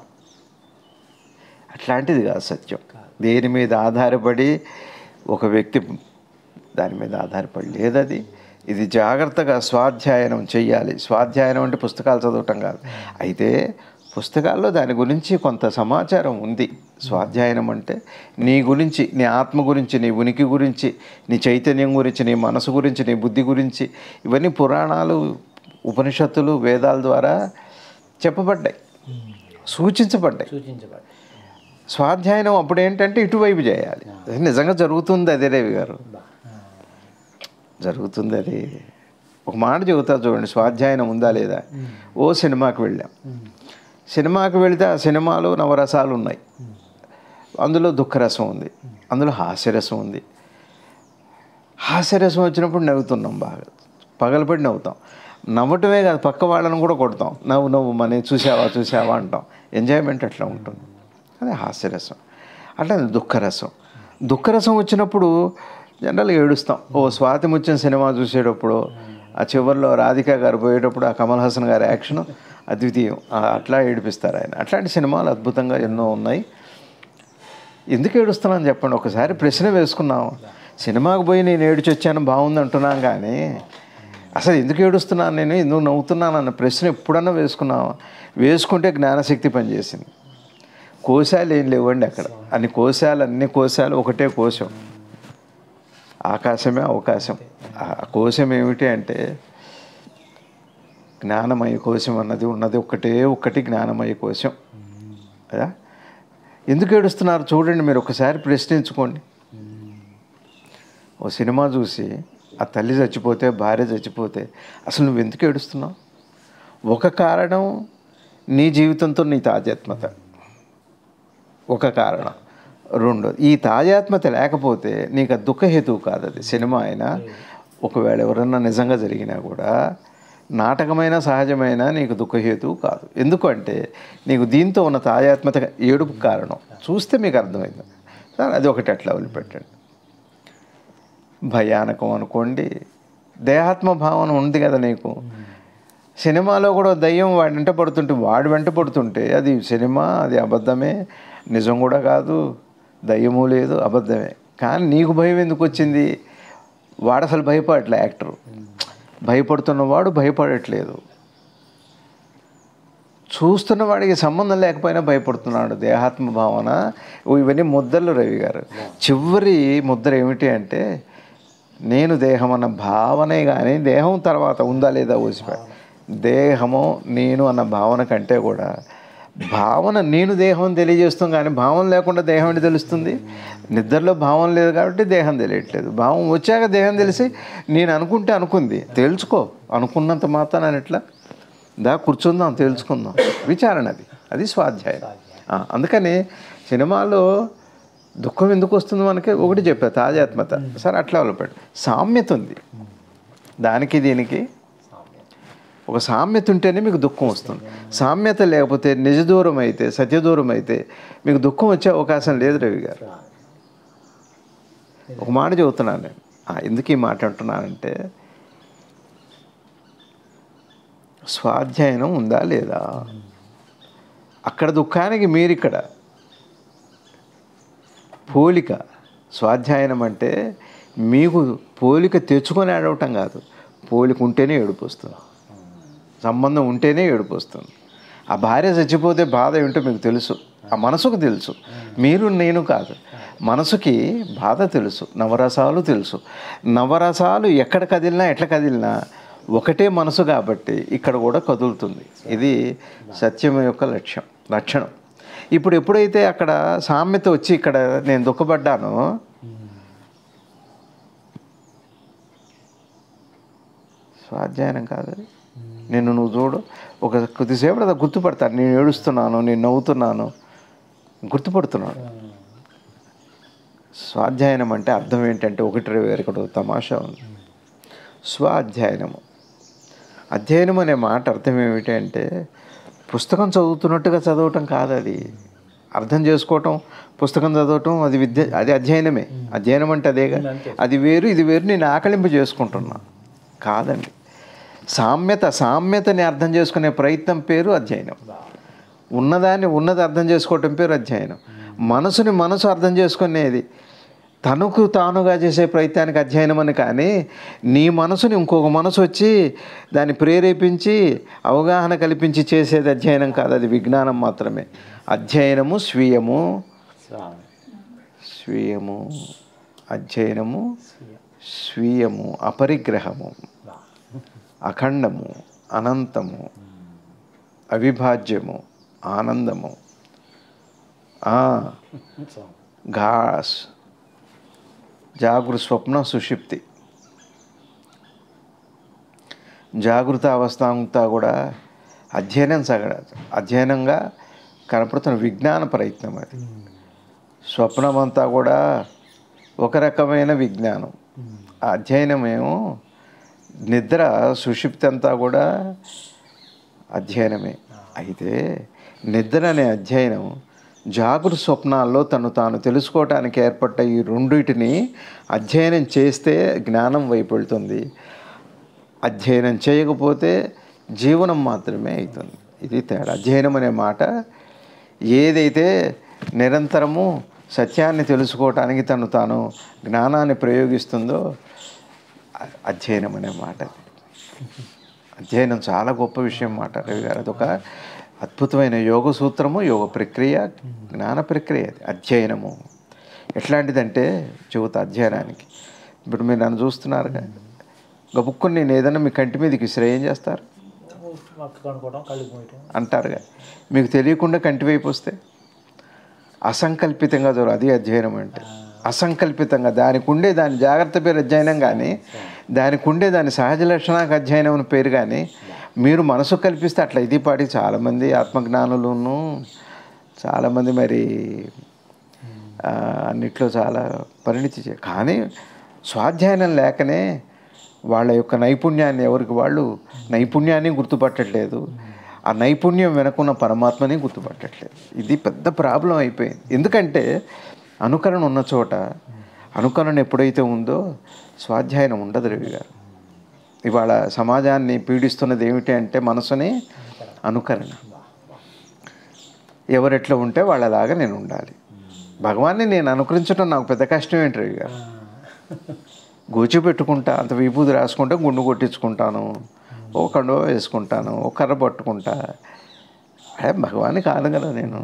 అట్లాంటిది కాదు సత్యం దేని మీద ఆధారపడి ఒక వ్యక్తి దాని మీద ఆధారపడి లేదది ఇది జాగ్రత్తగా స్వాధ్యాయనం చెయ్యాలి స్వాధ్యాయనం అంటే పుస్తకాలు చదవటం కాదు అయితే పుస్తకాల్లో దాని గురించి కొంత సమాచారం ఉంది స్వాధ్యాయనం అంటే నీ గురించి నీ ఆత్మ గురించి నీ ఉనికి గురించి నీ చైతన్యం గురించి నీ మనసు గురించి నీ బుద్ధి గురించి ఇవన్నీ పురాణాలు ఉపనిషత్తులు వేదాల ద్వారా చెప్పబడ్డాయి సూచించబడ్డాయి సూచించబడి స్వాధ్యాయనం అప్పుడు ఏంటంటే ఇటువైపు చేయాలి అది నిజంగా జరుగుతుంది అదే రవి గారు బా ఆ. జరుగుతుంది అది ఒక మాట చెబుతా చూడండి స్వాధ్యాయనం ఉందా లేదా ఓ సినిమాకి వెళ్ళాం సినిమాకి వెళితే ఆ సినిమాలో నవరసాలు ఉన్నాయి అందులో దుఃఖరసం ఉంది అందులో హాస్యరసం ఉంది హాస్యరసం వచ్చినప్పుడు నవ్వుతున్నాం బాగా పగలపడి నవ్వుతాం నవ్వటమే కాదు పక్క వాళ్ళని కూడా కొడతాం నవ్వు నవ్వు మని చూసావా చూసావా అంటాం ఎంజాయ్మెంట్ అట్లా ఉంటుంది అదే హాస్యరసం అట్లా దుఃఖరసం దుఃఖరసం వచ్చినప్పుడు జనరల్గా ఏడుస్తాం ఓ స్వాతి ముత్యం సినిమా చూసేటప్పుడు ఆ చివరిలో రాధిక గారు పోయేటప్పుడు ఆ కమల్ హాసన్ గారి యాక్షన్ అద్వితీయం ఆ అట్లా ఏడిపిస్తారు ఆయన అట్లాంటి సినిమాలు అద్భుతంగా ఎన్నో ఉన్నాయి ఎందుకు ఏడుస్తున్నాను చెప్పండి ఒకసారి ప్రశ్న వేసుకున్నాం సినిమాకు పోయి నేను ఏడిచి వచ్చాను బాగుంది అంటున్నాం కానీ అసలు ఎందుకు ఏడుస్తున్నాను నేను ఎందుకు నవ్వుతున్నాను అన్న ప్రశ్న ఎప్పుడన్నా వేసుకున్నాం వేసుకుంటే జ్ఞానశక్తి పనిచేసింది కోశాలు ఏం లేవండి అక్కడ అన్ని కోశాలు అన్ని కోశాలు ఒకటే కోశం ఆకాశమే అవకాశం ఆ కోశం ఏమిటి అంటే జ్ఞానమయ కోశం అన్నది ఉన్నది ఒక్కటే ఒక్కటి జ్ఞానమయ కోశం కదా ఎందుకు ఏడుస్తున్నారు చూడండి మీరు ఒకసారి ప్రశ్నించుకోండి ఓ సినిమా చూసి ఆ తల్లి చచ్చిపోతే భార్య చచ్చిపోతే అసలు నువ్వు ఎందుకు ఏడుస్తున్నావు ఒక కారణం నీ జీవితంతో నీ తాజాత్మత ఒక కారణం రెండు ఈ తాజాత్మత లేకపోతే నీకు ఆ దుఃఖహేతువు కాదు అది సినిమా అయినా ఒకవేళ ఎవరన్నా నిజంగా జరిగినా కూడా నాటకమైన సహజమైన నీకు దుఃఖహేతువు కాదు ఎందుకంటే నీకు దీంతో ఉన్న తాజాత్మత ఏడుపు కారణం చూస్తే మీకు అర్థమైంది సార్ అది ఒకటి అట్లా వదిలిపెట్టండి భయానకం అనుకోండి దేహాత్మ భావన ఉంది కదా నీకు సినిమాలో కూడా దయ్యం వాడి వెంట పడుతుంటే వాడు వెంట పడుతుంటే అది సినిమా అది అబద్ధమే నిజం కూడా కాదు దయ్యము లేదు అబద్ధమే కానీ నీకు భయం ఎందుకు వచ్చింది వాడు అసలు భయపడట్లే యాక్టరు భయపడుతున్నవాడు భయపడట్లేదు చూస్తున్న వాడికి సంబంధం లేకపోయినా భయపడుతున్నాడు దేహాత్మ భావన ఓ ఇవన్నీ ముద్దలు రవి గారు చివరి ముద్ర ఏమిటి అంటే నేను దేహం అన్న భావనే కానీ దేహం తర్వాత ఉందా లేదా ఊసిపోయి దేహము నేను అన్న భావన కంటే కూడా భావన నేను దేహం తెలియజేస్తాం కానీ భావం లేకుండా దేహం ఏంటి తెలుస్తుంది నిద్రలో భావం లేదు కాబట్టి దేహం తెలియట్లేదు భావం వచ్చాక దేహం తెలిసి నేను అనుకుంటే అనుకుంది తెలుసుకో అనుకున్నంత మాత్రాన ఎట్లా దా కూర్చుందాం తెలుసుకుందాం విచారణ అది అది స్వాధ్యాయం ఆ, అందుకని సినిమాలో దుఃఖం ఎందుకు వస్తుంది మనకి ఒకటి చెప్పా తాజాత్మత సరే అట్లా వదిలిపెట్టు సామ్యత ఉంది దానికి దీనికి ఒక సామ్యత ఉంటేనే మీకు దుఃఖం వస్తుంది సామ్యత లేకపోతే నిజ దూరం అయితే సత్య దూరం అయితే మీకు దుఃఖం వచ్చే అవకాశం లేదు రవి గారు ఒక మాట చెబుతున్నాను నేను ఆ, ఎందుకు ఈ మాట అంటున్నానంటే స్వాధ్యాయనం ఉందా లేదా అక్కడ దుఃఖానికి మీరు ఇక్కడ పోలిక స్వాధ్యాయనం అంటే మీకు పోలిక తెచ్చుకొని ఏడవటం కాదు పోలిక ఉంటేనే ఏడుపు వస్తుంది సంబంధం ఉంటేనే ఏడుపు వస్తుంది ఆ భార్య చచ్చిపోతే బాధ ఏంటో మీకు తెలుసు ఆ మనసుకు తెలుసు మీరు నేను కాదు మనసుకి బాధ తెలుసు నవరసాలు తెలుసు నవరసాలు ఎక్కడ కదిలినా ఎట్లా కదిలినా ఒకటే మనసు కాబట్టి ఇక్కడ కూడా కదులుతుంది ఇది సత్యం యొక్క లక్ష్యం లక్షణం ఇప్పుడు ఎప్పుడైతే అక్కడ సామెత వచ్చి ఇక్కడ నేను దుఃఖపడ్డానో స్వాధ్యాయనం కాదు అది. నిన్ను నువ్వు చూడు ఒక కొద్దిసేపు అది గుర్తుపడతాను నేను ఏడుస్తున్నాను నేను నవ్వుతున్నాను గుర్తుపడుతున్నాడు స్వాధ్యాయనం అంటే అర్థం ఏంటంటే ఒకటి వేరొకటి తమాషా ఉంది స్వాధ్యాయనము అధ్యయనం అనే మాట అర్థం ఏమిటి అంటే పుస్తకం చదువుతున్నట్టుగా చదవటం కాదు అది అర్థం చేసుకోవటం పుస్తకం చదవటం అది విద్య అది అధ్యయనమే అధ్యయనం అంటే అదేగా అది వేరు ఇది వేరు నేను ఆకలింపు చేసుకుంటున్నా కాదండి సామ్యత సామ్యతని అర్థం చేసుకునే ప్రయత్నం పేరు అధ్యయనం ఉన్నదాన్ని ఉన్నది అర్థం చేసుకోవటం పేరు అధ్యయనం మనసుని మనసు అర్థం చేసుకునేది తనకు తానుగా చేసే ప్రయత్నానికి అధ్యయనం అని కానీ నీ మనసుని ఇంకొక మనసు వచ్చి దాన్ని ప్రేరేపించి అవగాహన కల్పించి చేసేది అధ్యయనం కాదు అది విజ్ఞానం మాత్రమే అధ్యయనము స్వీయము స్వామి స్వీయము అధ్యయనము స్వీయము అపరిగ్రహము అఖండము అనంతము అవిభాజ్యము ఆనందము ఆ, స్వామి ఘాస్ జాగృత స్వప్న సుషిప్తి జాగృత అవస్థ అంతా కూడా అధ్యయనం సగ అధ్యయనంగా కనపడుతున్న విజ్ఞాన ప్రయత్నం అది స్వప్నం అంతా కూడా ఒక రకమైన విజ్ఞానం ఆ అధ్యయనమేమో నిద్ర సుషిప్తి అంతా కూడా అధ్యయనమే అయితే నిద్ర అనే అధ్యయనం జాగృత స్వప్నాల్లో తను తాను తెలుసుకోవటానికి ఏర్పడ్డ ఈ రెండింటిని అధ్యయనం చేస్తే జ్ఞానం వైపు వెళ్తుంది అధ్యయనం చేయకపోతే జీవనం మాత్రమే అవుతుంది ఇది తేడా అధ్యయనం అనే మాట ఏదైతే నిరంతరము సత్యాన్ని తెలుసుకోవటానికి తను తాను జ్ఞానాన్ని ప్రయోగిస్తుందో అ- అధ్యయనం అనే మాట అధ్యయనం చాలా గొప్ప విషయం మాట రవి గారు అదొక అద్భుతమైన యోగ సూత్రము యోగ ప్రక్రియ జ్ఞాన ప్రక్రియ అది అధ్యయనము ఎట్లాంటిదంటే యువత అధ్యయనానికి ఇప్పుడు మీరు నన్ను చూస్తున్నారుగా గబుక్కుని నేను ఏదైనా మీ కంటి మీదకి విసిరే ఏం చేస్తారు మక్క కనుక్కోవడం కళ్ళు మూయటం అంటారుగా మీకు తెలియకుండా కంటి వైపు వస్తే అసంకల్పితంగా దూరం అది అధ్యయనం అంటే అసంకల్పితంగా దానికి ఉండే దాని జాగ్రత్త పేరు అధ్యయనం కానీ దానికి ఉండే దాని సహజ లక్షణానికి అధ్యయనం అని పేరు కానీ మీరు మనసు కల్పిస్తే అట్లా ఇది పాటి చాలామంది ఆత్మజ్ఞానులను చాలామంది మరి ఆ, అన్నిట్లో చాలా పరిణితి చే కానీ స్వాధ్యాయనం లేకనే వాళ్ళ యొక్క నైపుణ్యాన్ని ఎవరికి వాళ్ళు నైపుణ్యాన్ని గుర్తుపట్టట్లేదు ఆ నైపుణ్యం వెనకున్న పరమాత్మని గుర్తుపట్టట్లేదు ఇది పెద్ద ప్రాబ్లం అయిపోయింది ఎందుకంటే అనుకరణ ఉన్న చోట అనుకరణ ఎప్పుడైతే ఉందో స్వాధ్యాయనం ఉండదు రవి గారు ఇవాళ సమాజాన్ని పీడిస్తున్నది ఏమిటి అంటే మనసుని అనుకరణ ఎవరెట్లా ఉంటే వాళ్ళలాగా నేను ఉండాలి భగవాన్ని నేను అనుకరించడం నాకు పెద్ద కష్టం ఏంటి రవి గారు గోచి పెట్టుకుంటా అంత విభూతి రాసుకుంటే గుండు కొట్టించుకుంటాను ఓ కండువ వేసుకుంటాను ఓ కర్ర పట్టుకుంటా అదే భగవాన్ని కాదు కదా నేను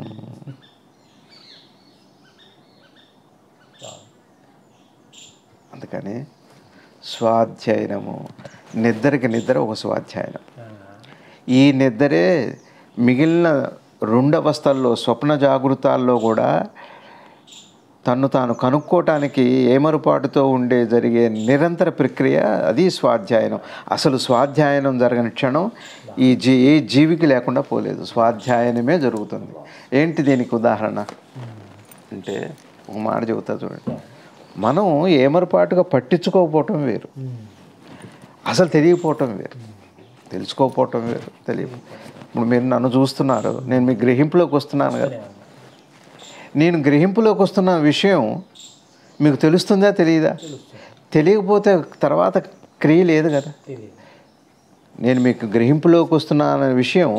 అందుకని స్వాధ్యాయనము నిద్రకి నిద్ర ఒక స్వాధ్యాయనం ఈ నిద్రే మిగిలిన రెండు అవస్థల్లో స్వప్న జాగృతాల్లో కూడా తన్ను తాను కనుక్కోవటానికి ఏమరుపాటుతో ఉండే జరిగే నిరంతర ప్రక్రియ అది స్వాధ్యాయనం అసలు స్వాధ్యాయనం జరగని క్షణం ఈ జీ ఏ జీవికి లేకుండా పోలేదు స్వాధ్యాయనమే జరుగుతుంది ఏంటి దీనికి ఉదాహరణ అంటే ఒక మాట చెబుతా చూడండి మనం ఏమరుపాటుగా పట్టించుకోకపోవటం వేరు అసలు తెలియకపోవటం వేరు తెలుసుకోకపోవటం వేరు తెలియ ఇప్పుడు మీరు నన్ను చూస్తున్నారు నేను మీ గ్రహింపులోకి వస్తున్నాను కదా నేను గ్రహింపులోకి వస్తున్న విషయం మీకు తెలుస్తుందా తెలియదా తెలియకపోతే తర్వాత క్రియ లేదు కదా తెలియదు నేను మీకు గ్రహింపులోకి వస్తున్నా అనే విషయం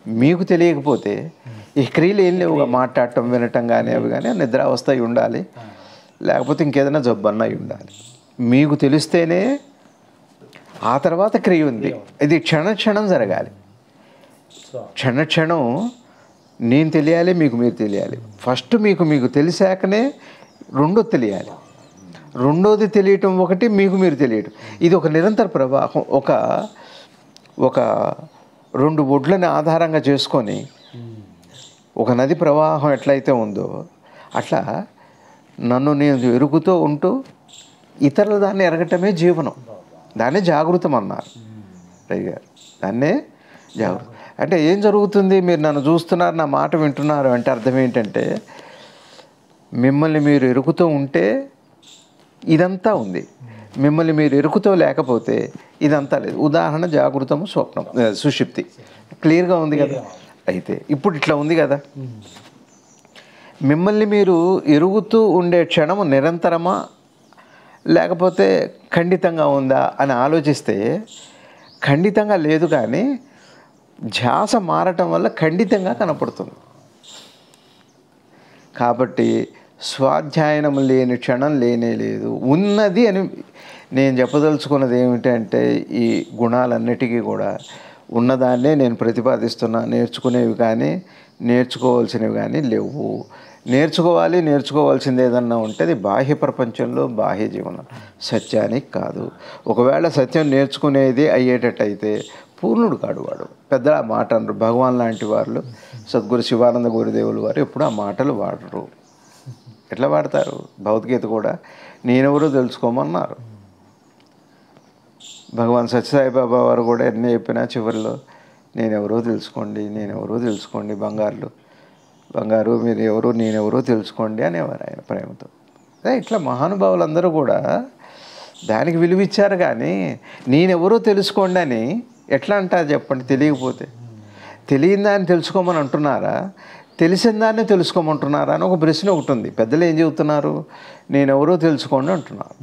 మీకు తెలియకపోతే ఈ క్రియలు ఏం లేవుగా మాట్లాడటం వినటం కానీ అవి కానీ నిద్రావస్థ అయి ఉండాలి లేకపోతే ఇంకేదైనా జబ్బు అన్న అయి ఉండాలి మీకు తెలిస్తేనే ఆ తర్వాత క్రియ ఉంది ఇది క్షణ క్షణం జరగాలి స్వామి క్షణ క్షణం నేను తెలియాలి మీకు మీరు తెలియాలి ఫస్ట్ మీకు మీకు తెలిసాకనే రెండోది తెలియాలి రెండోది తెలియటం ఒకటి మీకు మీరు తెలియటం ఇది ఒక నిరంతర ప్రవాహం ఒక ఒక రెండు ఒడ్లని ఆధారంగా చేసుకొని ఒక నది ప్రవాహం ఎట్లయితే ఉందో అట్లా నన్ను నేను ఎరుగుతూ ఉంటూ ఇతరుల దాన్ని ఎరగటమే జీవనం దాన్నే జాగృతం అన్నారు రవి గారు దాన్నే జాగృతం అంటే ఏం జరుగుతుంది మీరు నన్ను చూస్తున్నారు నా మాట వింటున్నారు అంటే అర్థం ఏంటంటే మిమ్మల్ని మీరు ఎరుకుతూ ఉంటే ఇదంతా ఉంది మిమ్మల్ని మీరు ఎరుకుతో లేకపోతే ఇదంతా లేదు ఉదాహరణ జాగృతము స్వప్నం ఆ, సుషిప్తి క్లియర్గా ఉంది కదా అయితే ఇప్పుడు ఇట్లా ఉంది కదా మిమ్మల్ని మీరు ఎరుగుతూ ఉండే క్షణము నిరంతరమా లేకపోతే ఖండితంగా ఉందా అని ఆలోచిస్తే ఖండితంగా లేదు కానీ ధ్యాస మారటం వల్ల ఖండితంగా కనపడుతుంది కాబట్టి స్వాధ్యాయనం లేని క్షణం లేనే లేదు ఉన్నది అని నేను చెప్పదలుచుకున్నది ఏమిటంటే ఈ గుణాలన్నిటికీ కూడా ఉన్నదాన్నే నేను ప్రతిపాదిస్తున్నా నేర్చుకునేవి కానీ నేర్చుకోవాల్సినవి కానీ లేవు నేర్చుకోవాలి నేర్చుకోవాల్సింది ఏదన్నా ఉంటే అది బాహ్య ప్రపంచంలో బాహ్య జీవనం సత్యానికి కాదు ఒకవేళ సత్యం నేర్చుకునేది అయ్యేటట్టయితే పూర్ణుడు కాడు వాడు పెద్ద ఆ మాట అనరు భగవాన్ లాంటి వాళ్ళు సద్గురు శివానంద గురుదేవులు వారు ఎప్పుడు ఆ మాటలు వాడరు ఎట్లా వాడతారు భగవద్గీత కూడా నేనెవరో తెలుసుకోమన్నారు భగవాన్ సత్యసాయిబాబా వారు కూడా ఎన్ని చెప్పినా చివరిలో నేనెవరో తెలుసుకోండి నేనెవరో తెలుసుకోండి బంగారులు బంగారు మీరు ఎవరో నేనెవరో తెలుసుకోండి అనేవారు ఆయన ప్రేమతో అదే ఇట్లా మహానుభావులందరూ కూడా దానికి విలువిచ్చారు కానీ నేనెవరో తెలుసుకోండి అని ఎట్లా అంటారు చెప్పండి తెలియకపోతే తెలియని దాన్ని తెలుసుకోమని అంటున్నారా తెలిసిన దాన్ని తెలుసుకోమంటున్నారా అని ఒక ప్రశ్న ఒకటి ఉంది పెద్దలు ఏం చెబుతున్నారు నేనెవరో తెలుసుకోండి అంటున్నారు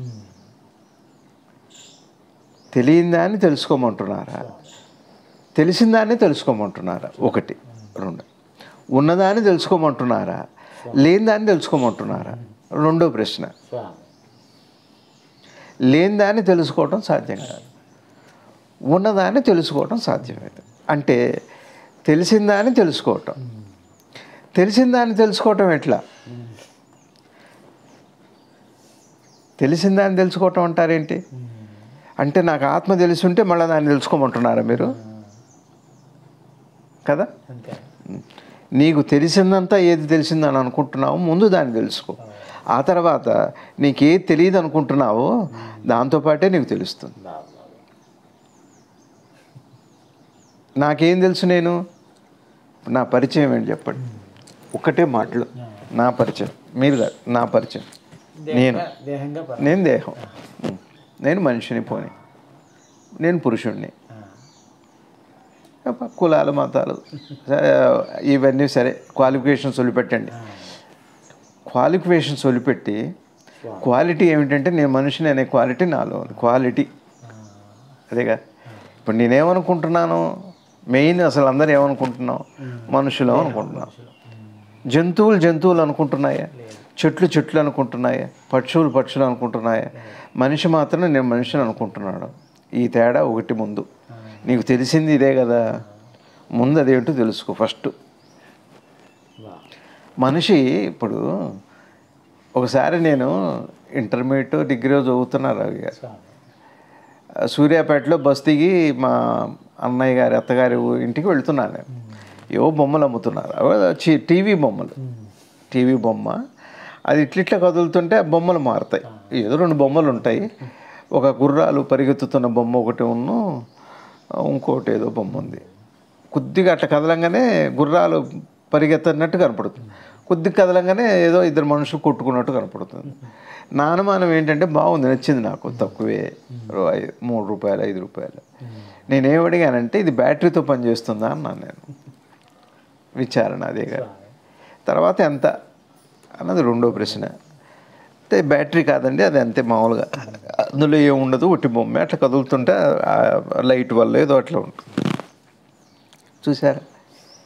తెలియని దాన్ని తెలుసుకోమంటున్నారా తెలిసిన దాన్ని తెలుసుకోమంటున్నారా ఒకటి రెండు ఉన్నదాన్ని తెలుసుకోమంటున్నారా లేని దాన్ని తెలుసుకోమంటున్నారా రెండో ప్రశ్న స్వామి లేని దాన్ని తెలుసుకోవటం సాధ్యం కాదు ఉన్నదాన్ని తెలుసుకోవటం సాధ్యమే అంటే తెలిసిన దాన్ని తెలుసుకోవటం తెలిసిన దాన్ని తెలుసుకోవటం ఎట్లా తెలిసిన దాన్ని తెలుసుకోవటం అంటారేంటి అంటే నాకు ఆత్మ తెలిసి ఉంటే మళ్ళీ దాన్ని తెలుసుకోమంటున్నారా మీరు కదా అంతే నీకు తెలిసిందంతా ఏది తెలిసిందని అనుకుంటున్నావో ముందు దాన్ని తెలుసుకో ఆ తర్వాత నీకు ఏది తెలియదు అనుకుంటున్నావో దాంతోపాటే నీకు తెలుస్తుంది బాబు బాబు. నాకేం తెలుసు నేను నా పరిచయం ఏంటి చెప్పండి ఒక్కటే మాటలు నా పరిచయం మీరు కాదు నా పరిచయం నేను దేహంగా దేహంగా పర- నేను దేహం నేను మనిషిని పోని నేను పురుషుణ్ణి ఆ, కులాలు మతాలు సరే, ఇవన్నీ సరే క్వాలిఫికేషన్స్ వదిలిపెట్టండి క్వాలిఫికేషన్స్ వదిలిపెట్టి క్వాలిటీ ఏమిటంటే నేను మనిషిని అనే క్వాలిటీ నాలో ఉంది క్వాలిటీ అదేగా ఇప్పుడు నేనేమనుకుంటున్నాను మెయిన్ అసలు అందరూ ఏమనుకుంటున్నాం మనుషులు అనుకుంటున్నాం జంతువులు జంతువులు అనుకుంటున్నాయా చెట్లు చెట్లు అనుకుంటున్నాయా పక్షులు పక్షులు అనుకుంటున్నాయా మనిషి మాత్రం నేను మనిషిని అనుకుంటున్నాడు ఈ తేడా ఒకటి ముందు నీకు తెలిసింది ఇదే కదా ముందు అదేంటో తెలుసుకో ఫస్ట్ బాబు. మనిషి ఇప్పుడు ఒకసారి నేను ఇంటర్మీడియట్ డిగ్రీ చదువుతున్నా రవి గారు స్వామి సూర్యాపేటలో బస్ దిగి మా అన్నయ్య గారి అత్తగారి ఊ- ఇంటికి వెళ్తున్నాను నేను ఏవో బొమ్మలు అమ్ముతున్నారు అవి చి- టీవీ బొమ్మలు టీవీ బొమ్మ అది ఇట్లిట్లా కదులుతుంటే ఆ బొమ్మలు మారుతాయి ఏదో రెండు బొమ్మలు ఉంటాయి ఒక గుర్రాలు పరిగెత్తుతున్న బొమ్మ ఒకటి ఉన్ను ఇంకోటి ఏదో బొమ్మ ఉంది కొద్దిగా అట్లా కదలంగానే గుర్రాలు పరిగెత్తన్నట్టు కనపడుతుంది కొద్దిగా కదలంగానే ఏదో ఇద్దరు మనుషులు కొట్టుకున్నట్టు కనపడుతుంది నా అనుమానం ఏంటంటే బాగుంది నచ్చింది నాకు తక్కువే రూ- ఐ- మూడు రూపాయలు ఐదు రూపాయలు నేనేం అడిగానంటే ఇది బ్యాటరీతో పనిచేస్తుందా అన్నాను నేను విచారణ అదేగా తర్వాత ఎంత అన్నది రెండో ప్రశ్న అంటే బ్యాటరీ కాదండి అది అంతే మామూలుగా అందులో ఏముండదు ఒట్టి బొమ్మ అట్లా కదులుతుంటే ఆ లైట్ వల్ల ఏదో అట్లా ఉంటుంది చూసారా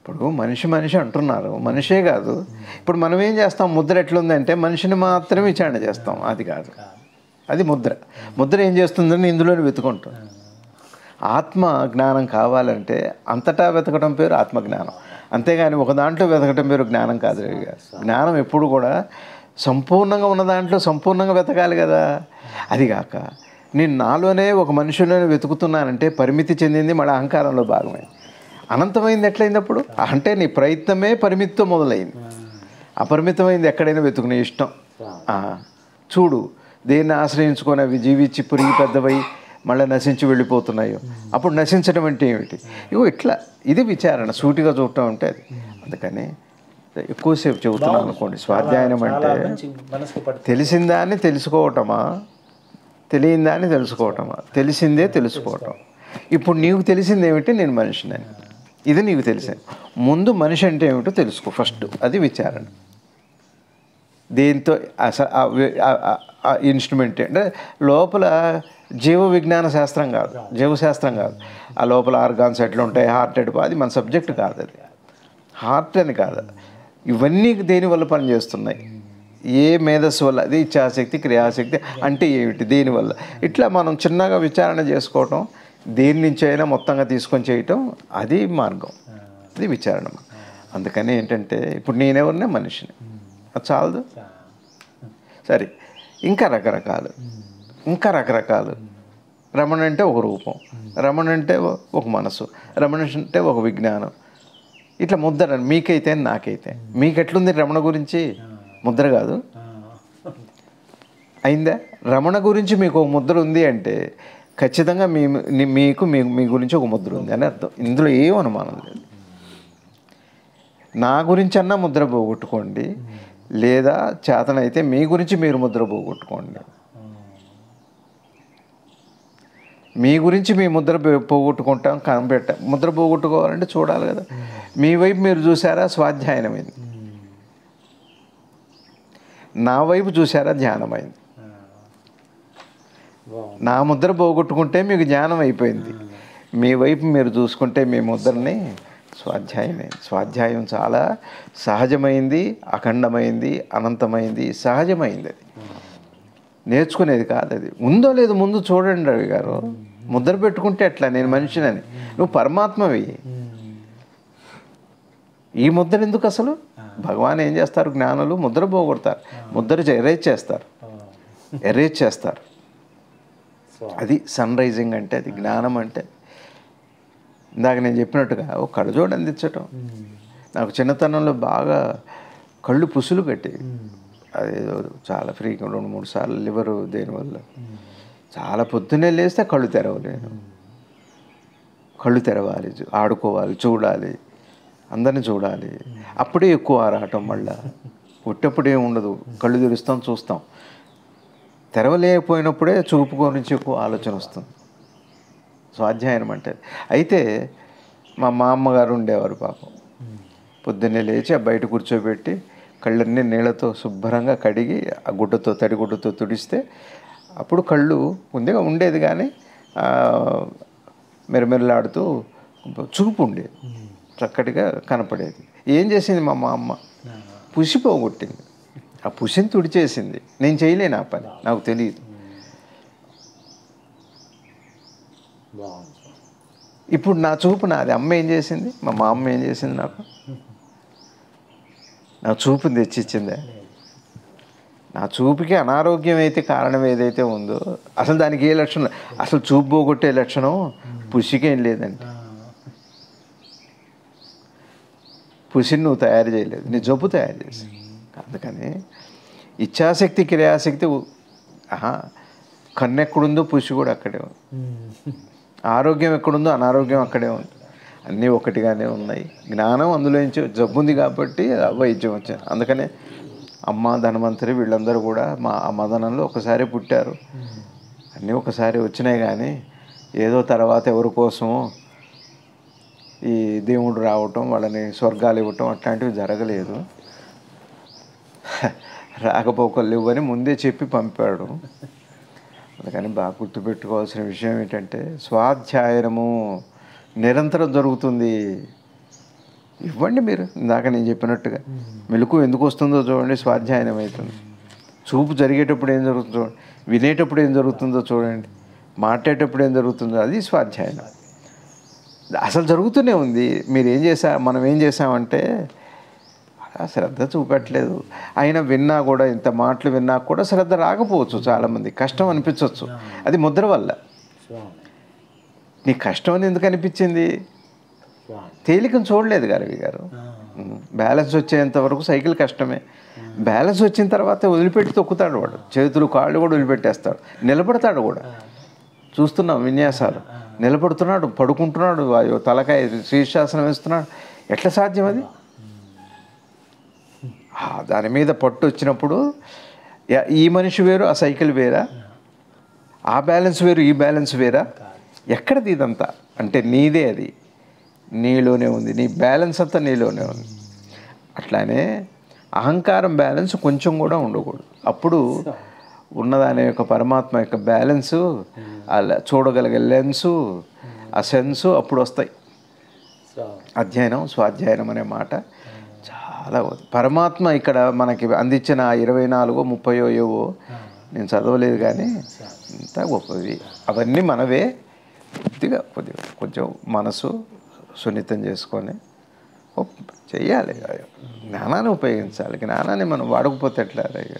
ఇప్పుడు మనిషి మనిషి అంటున్నారు మనిషే కాదు ఇప్పుడు మనం ఏం చేస్తాం ముద్ర ఎట్లుందంటే మనిషిని మాత్రమే విచారణ చేస్తాం అది కాదు అది ముద్ర ముద్ర ఏం చేస్తుందని ఇందులోనే వెతుకుంటాం ఆత్మ జ్ఞానం కావాలంటే అంతటా వెతకడం పేరు ఆత్మజ్ఞానం అంతేగాని ఒక దాంట్లో వెతకడం పేరు జ్ఞానం కాదు రవి గారు జ్ఞానం ఎప్పుడు కూడా సంపూర్ణంగా ఉన్న దాంట్లో సంపూర్ణంగా వెతకాలి కదా అది కాక నేను నాలోనే ఒక మనిషిలోనే వెతుకుతున్నానంటే పరిమితి చెందింది మన అహంకారంలో భాగమే అనంతమైంది ఎట్లయింది అప్పుడు అంటే నీ ప్రయత్నమే పరిమితితో మొదలైంది అపరిమితమైంది ఎక్కడైనా వెతుకునే ఇష్టం ఆ, చూడు దేన్ని ఆశ్రయించుకొని అవి జీవించి పురిగి పెద్దవై మళ్ళీ నశించి వెళ్ళిపోతున్నాయో అప్పుడు నశించడం అంటే ఏమిటి ఇగో ఇట్లా ఇది విచారణ సూటిగా చూడటం అంటే అది అందుకని ఎక్కువసేపు చెబుతున్నాను అనుకోండి స్వాధ్యాయనం అంటే చాలా మంచి మనసుకు పడుతుంది తెలిసిన దాన్ని తెలుసుకోవటమా తెలియని దాన్ని తెలుసుకోవటమా తెలిసిందే తెలుసుకోవటం ఇప్పుడు నీకు తెలిసింది ఏమిటి నేను మనిషినని ఇది నీకు తెలిసింది ముందు మనిషి అంటే ఏమిటో తెలుసుకో ఫస్ట్ అది విచారణ దీంతో అసలు ఆ ఇన్స్ట్రుమెంట్ అంటే లోపల జీవ విజ్ఞాన శాస్త్రం కాదు జీవశాస్త్రం కాదు ఆ లోపల ఆర్గాన్స్ ఎట్లా ఉంటాయి హార్ట్ ఎటు అది మన సబ్జెక్ట్ కాదు అది హార్ట్ అని కాదు ఇవన్నీ దేని వల్ల పనిచేస్తున్నాయి ఏ మేధస్సు వల్ల అది ఇచ్ఛాశక్తి క్రియాశక్తి అంటే ఏమిటి దేనివల్ల ఇట్లా మనం చిన్నగా విచారణ చేసుకోవటం దేని నుంచి అయినా మొత్తంగా తీసుకొని చేయటం అది మార్గం అది విచారణ అందుకని ఏంటంటే ఇప్పుడు నేనెవరినే మనిషిని అది చాలదు సరే ఇంకా రకరకాలు ఇంకా రకరకాలు రమణ అంటే ఒక రూపం రమణ అంటే ఒ- ఒక మనసు రమణ అంటే ఒక విజ్ఞానం ఇట్లా ముద్ర మీకైతే నాకైతే మీకు ఎట్లుంది రమణ గురించి ముద్ర కాదు అయిందా రమణ గురించి మీకు ఒక ముద్ర ఉంది అంటే ఖచ్చితంగా మీ ని- మీకు మీ మీ గురించి ఒక ముద్ర ఉంది అని అర్థం ఇందులో ఏం అనుమానం లేదు నా గురించి అన్నా ముద్ర పోగొట్టుకోండి లేదా చేతనైతే మీ గురించి మీరు ముద్ర పోగొట్టుకోండి మీ గురించి మీ ముద్ర పో- పోగొట్టుకుంటాం కనిపెట్ట ముద్ర పోగొట్టుకోవాలంటే చూడాలి కదా మీ వైపు మీరు చూసారా స్వాధ్యాయనమైంది నా వైపు చూసారా ధ్యానమైంది బాగుంది నా ముద్ర పోగొట్టుకుంటే మీకు జ్ఞానం అయిపోయింది మీ వైపు మీరు చూసుకుంటే మీ ముద్రని స్వాధ్యాయమైంది స్వాధ్యాయం చాలా సహజమైంది అఖండమైంది అనంతమైంది సహజమైంది అది నేర్చుకునేది కాదు అది ఉందో లేదో ముందు చూడండి రవి గారు ముద్ర పెట్టుకుంటే ఎట్లా నేను మనిషినని నువ్వు పరమాత్మవి ఈ ముద్ర ఎందుకు అసలు భగవాన్ ఏం చేస్తారు జ్ఞానులు ముద్ర పోగొడతారు ముద్ర ఎరేజ్ చేస్తారు ఎరేజ్ చేస్తారు సో అది సన్ రైజింగ్ అంటే అది జ్ఞానం అంటే ఇందాక నేను చెప్పినట్టుగా ఒక కళ్ళజోడు అందించటం నాకు చిన్నతనంలో బాగా కళ్ళు పుసులు కట్టేవి అదేదో చాలా ఫ్రీగా రెండు మూడు సార్లు లివర్ దేనివల్ల చాలా పొద్దున్నే లేస్తే కళ్ళు తెరవలేను కళ్ళు తెరవాలి చూ- ఆడుకోవాలి చూడాలి అందరిని చూడాలి అప్పుడే ఎక్కువ ఆరాటం మళ్ళా పుట్టప్పుడే ఉండదు కళ్ళు తెరుస్తాం చూస్తాం తెరవలేకపోయినప్పుడే చూపు గురించి ఎక్కువ ఆలోచన వస్తుంది స్వాధ్యాయనం అంటే అయితే మా మా అమ్మగారు ఉండేవారు పాపం పొద్దున్నే లేచి ఆ బయట కూర్చోబెట్టి కళ్ళన్నీ నీళ్ళతో శుభ్రంగా కడిగి ఆ గుడ్డతో తడి గుడ్డతో తుడిస్తే అప్పుడు కళ్ళు ముందుగా ఉండేది కానీ ఆ, మెరమెరలాడుతూ చూపు ఉండేది చక్కటిగా కనపడేది ఏం చేసింది మా మా అమ్మ పుసి పోగొట్టింది ఆ పుసిని తుడిచేసింది నేను చేయలేను ఆ పని నాకు తెలియదు బాగుంది ఇప్పుడు నా చూపు నాది అమ్మ ఏం చేసింది మా మా అమ్మ ఏం చేసింది నాకు నా చూపుని తెచ్చిచ్చిందే నా చూపుకి అనారోగ్యం అయితే కారణం ఏదైతే ఉందో అసలు దానికి ఏ లక్షణం అసలు చూపు పోగొట్టే లక్షణం పుసికేం లేదండి పుసిని నువ్వు తయారు చేయలేదు నీ జబ్బు తయారు చేసి అందుకని ఇచ్ఛాశక్తి క్రియాశక్తి ఉ- ఆహా కన్ను ఎక్కడుందో పుసి కూడా అక్కడే ఉంది ఆరోగ్యం ఎక్కడుందో అనారోగ్యం అక్కడే ఉంది అన్నీ ఒకటిగానే ఉన్నాయి జ్ఞానం అందులో నుంచి జబ్బు ఉంది కాబట్టి ఆ వైద్యం వచ్చింది అందుకనే అమ్మ ధనవంతరి వీళ్ళందరూ కూడా మా ఆ మదనంలో ఒకసారి పుట్టారు అన్నీ ఒకసారి వచ్చినాయి కానీ ఏదో తర్వాత ఎవరి కోసమో ఈ దేవుడు రావటం వాళ్ళని స్వర్గాలు ఇవ్వటం అట్లాంటివి జరగలేదు రాకపోకలు ఇవ్వని ముందే చెప్పి పంపాడు అందుకని బాగా గుర్తుపెట్టుకోవాల్సిన విషయం ఏంటంటే స్వాధ్యాయనము నిరంతరం జరుగుతుంది ఇవ్వండి మీరు ఇందాక నేను చెప్పినట్టుగా మెలకు ఎందుకు వస్తుందో చూడండి స్వాధ్యాయనం అవుతుంది చూపు జరిగేటప్పుడు ఏం జరుగుతుందో చూడండి వినేటప్పుడు ఏం జరుగుతుందో చూడండి మాట్లాడేటప్పుడు ఏం జరుగుతుందో అది స్వాధ్యాయనం అసలు జరుగుతూనే ఉంది మీరు ఏం చేసా మనం ఏం చేసామంటే ఆ శ్రద్ధ చూపెట్టలేదు అయినా విన్నా కూడా ఇంత మాటలు విన్నా కూడా శ్రద్ధ రాకపోవచ్చు చాలామంది కష్టం అనిపించవచ్చు అది ముద్ర వల్ల స్వామి నీకు కష్టం అని ఎందుకు అనిపించింది స్వామి తేలికను చూడలేదు గారవి గారు ఉమ్, బ్యాలెన్స్ వచ్చేంత వరకు సైకిల్ కష్టమే బ్యాలెన్స్ వచ్చిన తర్వాత వదిలిపెట్టి తొక్కుతాడు వాడు చేతులు కాళ్ళు కూడా వదిలిపెట్టేస్తాడు నిలబడతాడు కూడా చూస్తున్నాం విన్యాసాలు నిలబడుతున్నాడు పడుకుంటున్నాడు అయ్యో తలకాయ శీర్షాసనం వేస్తున్నాడు ఎట్లా సాధ్యం అది ఆ, దాని మీద పట్టు వచ్చినప్పుడు యా- ఈ మనిషి వేరు ఆ సైకిల్ వేరా ఆ బ్యాలెన్స్ వేరు ఈ బ్యాలెన్స్ వేరా ఎక్కడది ఇదంతా అంటే నీదే అది నీలోనే ఉంది నీ బ్యాలెన్స్ అంతా నీలోనే ఉంది అట్లానే అహంకారం బ్యాలెన్స్ కొంచెం కూడా ఉండకూడదు అప్పుడు ఉన్నదాని యొక్క పరమాత్మ యొక్క బ్యాలెన్సు అలా చూడగలిగే లెన్సు ఆ సెన్సు అప్పుడు వస్తాయి స్వామి అధ్యయనం స్వాధ్యాయనం అనే మాట చాలా గొప్ప. పరమాత్మ ఇక్కడ మనకి అందించిన ఆ ఇరవై నాలుగో ముప్పయో ఏవో నేను చదవలేదు కానీ ఇంత గొప్పవి అవన్నీ మనవే కొద్దిగా కొద్దిగా కొంచెం మనసు సున్నితం చేసుకొని ఒప్- చెయ్యాలి జ్ఞానాన్ని ఉపయోగించాలి జ్ఞానాన్ని మనం వాడకపోతే ఎట్లా అయ్యా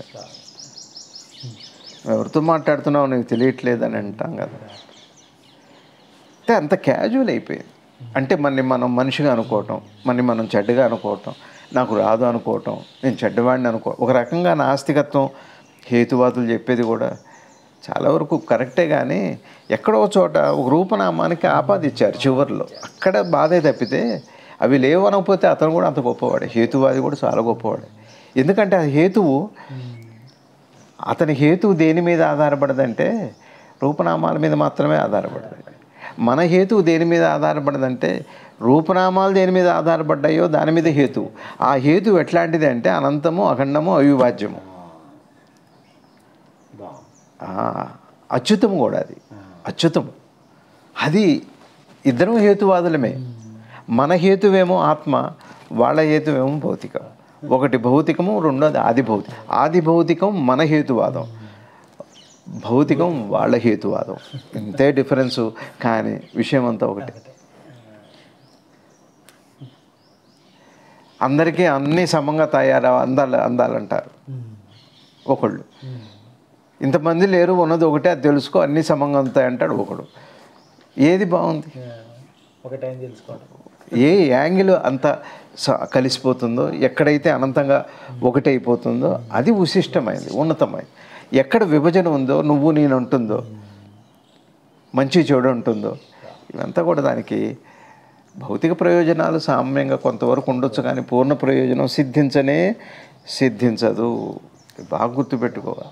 ఎవరితో మాట్లాడుతున్నావు నీకు తెలియట్లేదని అంటాం కదా అంటే అంత క్యాజువల్ అయిపోయింది అంటే మనని మనం మనిషిగా అనుకోవటం మనని మనం చెడ్డగా అనుకోవటం నాకు రాదు అనుకోవటం నేను చెడ్డవాడిని అనుకో ఒక రకంగా నాస్తికత్వం హేతువాదులు చెప్పేది కూడా చాలా వరకు కరెక్టే కానీ ఎక్కడో చోట ఒక రూపనామానికి ఆపాదించారు చివర్లో అక్కడ బాధే తప్పితే అవి లేవు అనకపోతే అతను కూడా అంత గొప్పవాడే హేతువాది కూడా చాలా గొప్పవాడే ఎందుకంటే ఆ హేతువు అతని హేతువు దేని మీద ఆధారపడదంటే రూపనామాల మీద మాత్రమే ఆధారపడదు మన హేతువు దేని మీద ఆధారపడదంటే రూపనామాలు దేని మీద ఆధారపడ్డాయో దాని మీద హేతువు ఆ హేతువు ఎట్లాంటిది అంటే అనంతము అఖండము అవిభాజ్యము బాగుంది ఆ, అచ్యుతము కూడా అది అచ్యుతము అది ఇద్దరం హేతువాదులమే మన హేతువేమో ఆత్మ వాళ్ళ హేతువేమో భౌతికం ఒకటి భౌతికము రెండోది ఆది భౌతికం ఆది భౌతికం మన హేతువాదం భౌతికం వాళ్ళ హేతువాదం ఇంతే డిఫరెన్సు కానీ విషయం అంతా ఒకటి అందరికీ అన్నీ సమంగా తయారు అందాలి అందాలంటారు ఒకళ్ళు ఇంతమంది లేరు ఉన్నది ఒకటే అది తెలుసుకో అన్నీ సమంగా ఉంటాయి అంటాడు ఒకడు ఏది బాగుంది ఒక టైం తెలుసుకోవడం ఏ యాంగిల్ అంత స- కలిసిపోతుందో ఎక్కడైతే అనంతంగా ఒకటైపోతుందో అది విశిష్టమైంది ఉన్నతమైంది ఎక్కడ విభజన ఉందో నువ్వు నేను ఉంటుందో మంచి చెడు ఉంటుందో ఇవంతా కూడా దానికి భౌతిక ప్రయోజనాలు సామ్యంగా కొంతవరకు ఉండొచ్చు కానీ పూర్ణ ప్రయోజనం సిద్ధించనే సిద్ధించదు ఇది బాగా గుర్తుపెట్టుకోవాలి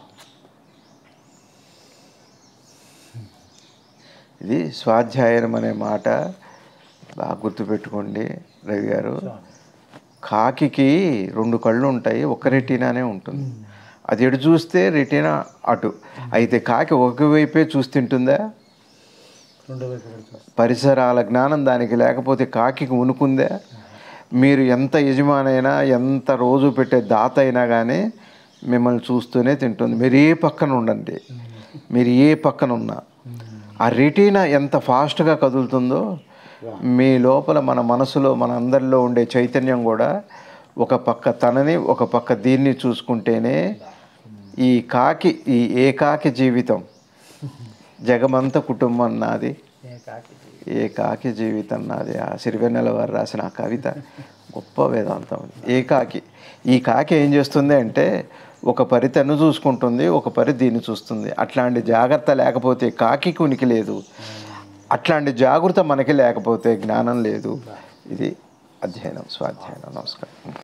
ఇది స్వాధ్యాయనం అనే మాట బాగా గుర్తుపెట్టుకోండి రవి గారు కాకికి రెండు కళ్ళు ఉంటాయి ఒక రెటీనానే ఉంటుంది అది ఎటు చూస్తే రెటీనా అటు అయితే కాకి ఒకవైపే చూస్తుంటుందా రెండో వైపు కూడా చూస్తాం పరిసరాల జ్ఞానం దానికి లేకపోతే కాకి ఉనుకుందా మీరు ఎంత యజమానైనా ఎంత రోజు పెట్టే దాత అయినా కానీ మిమ్మల్ని చూస్తూనే తింటుంది మీరు ఏ పక్కన ఉండండి మీరు ఏ పక్కన ఉన్నా ఆ రెటీనా ఎంత ఫాస్ట్గా కదులుతుందో మీ లోపల మన మనసులో మన అందరిలో ఉండే చైతన్యం కూడా ఒక పక్క తనని ఒక పక్క దీన్ని చూసుకుంటేనే ఈ కాకి ఈ ఏకాకి జీవితం జగమంత కుటుంబం నాది ఏ కాకి ఏ కాకి జీవితం నాది ఆ సిరివెన్నెల వారు రాసిన ఆ కవిత గొప్ప వేదాంతం అది. ఏ కాకి ఈ కాకి ఏం చేస్తుంది అంటే ఒక పరి తను చూసుకుంటుంది ఒక పరి దీన్ని చూస్తుంది అట్లాంటి జాగ్రత్త లేకపోతే కాకి ఉనికి లేదు అట్లాంటి జాగ్రత్త మనకి లేకపోతే జ్ఞానం లేదు ఇది అధ్యయనం స్వాధ్యయనం నమస్కారం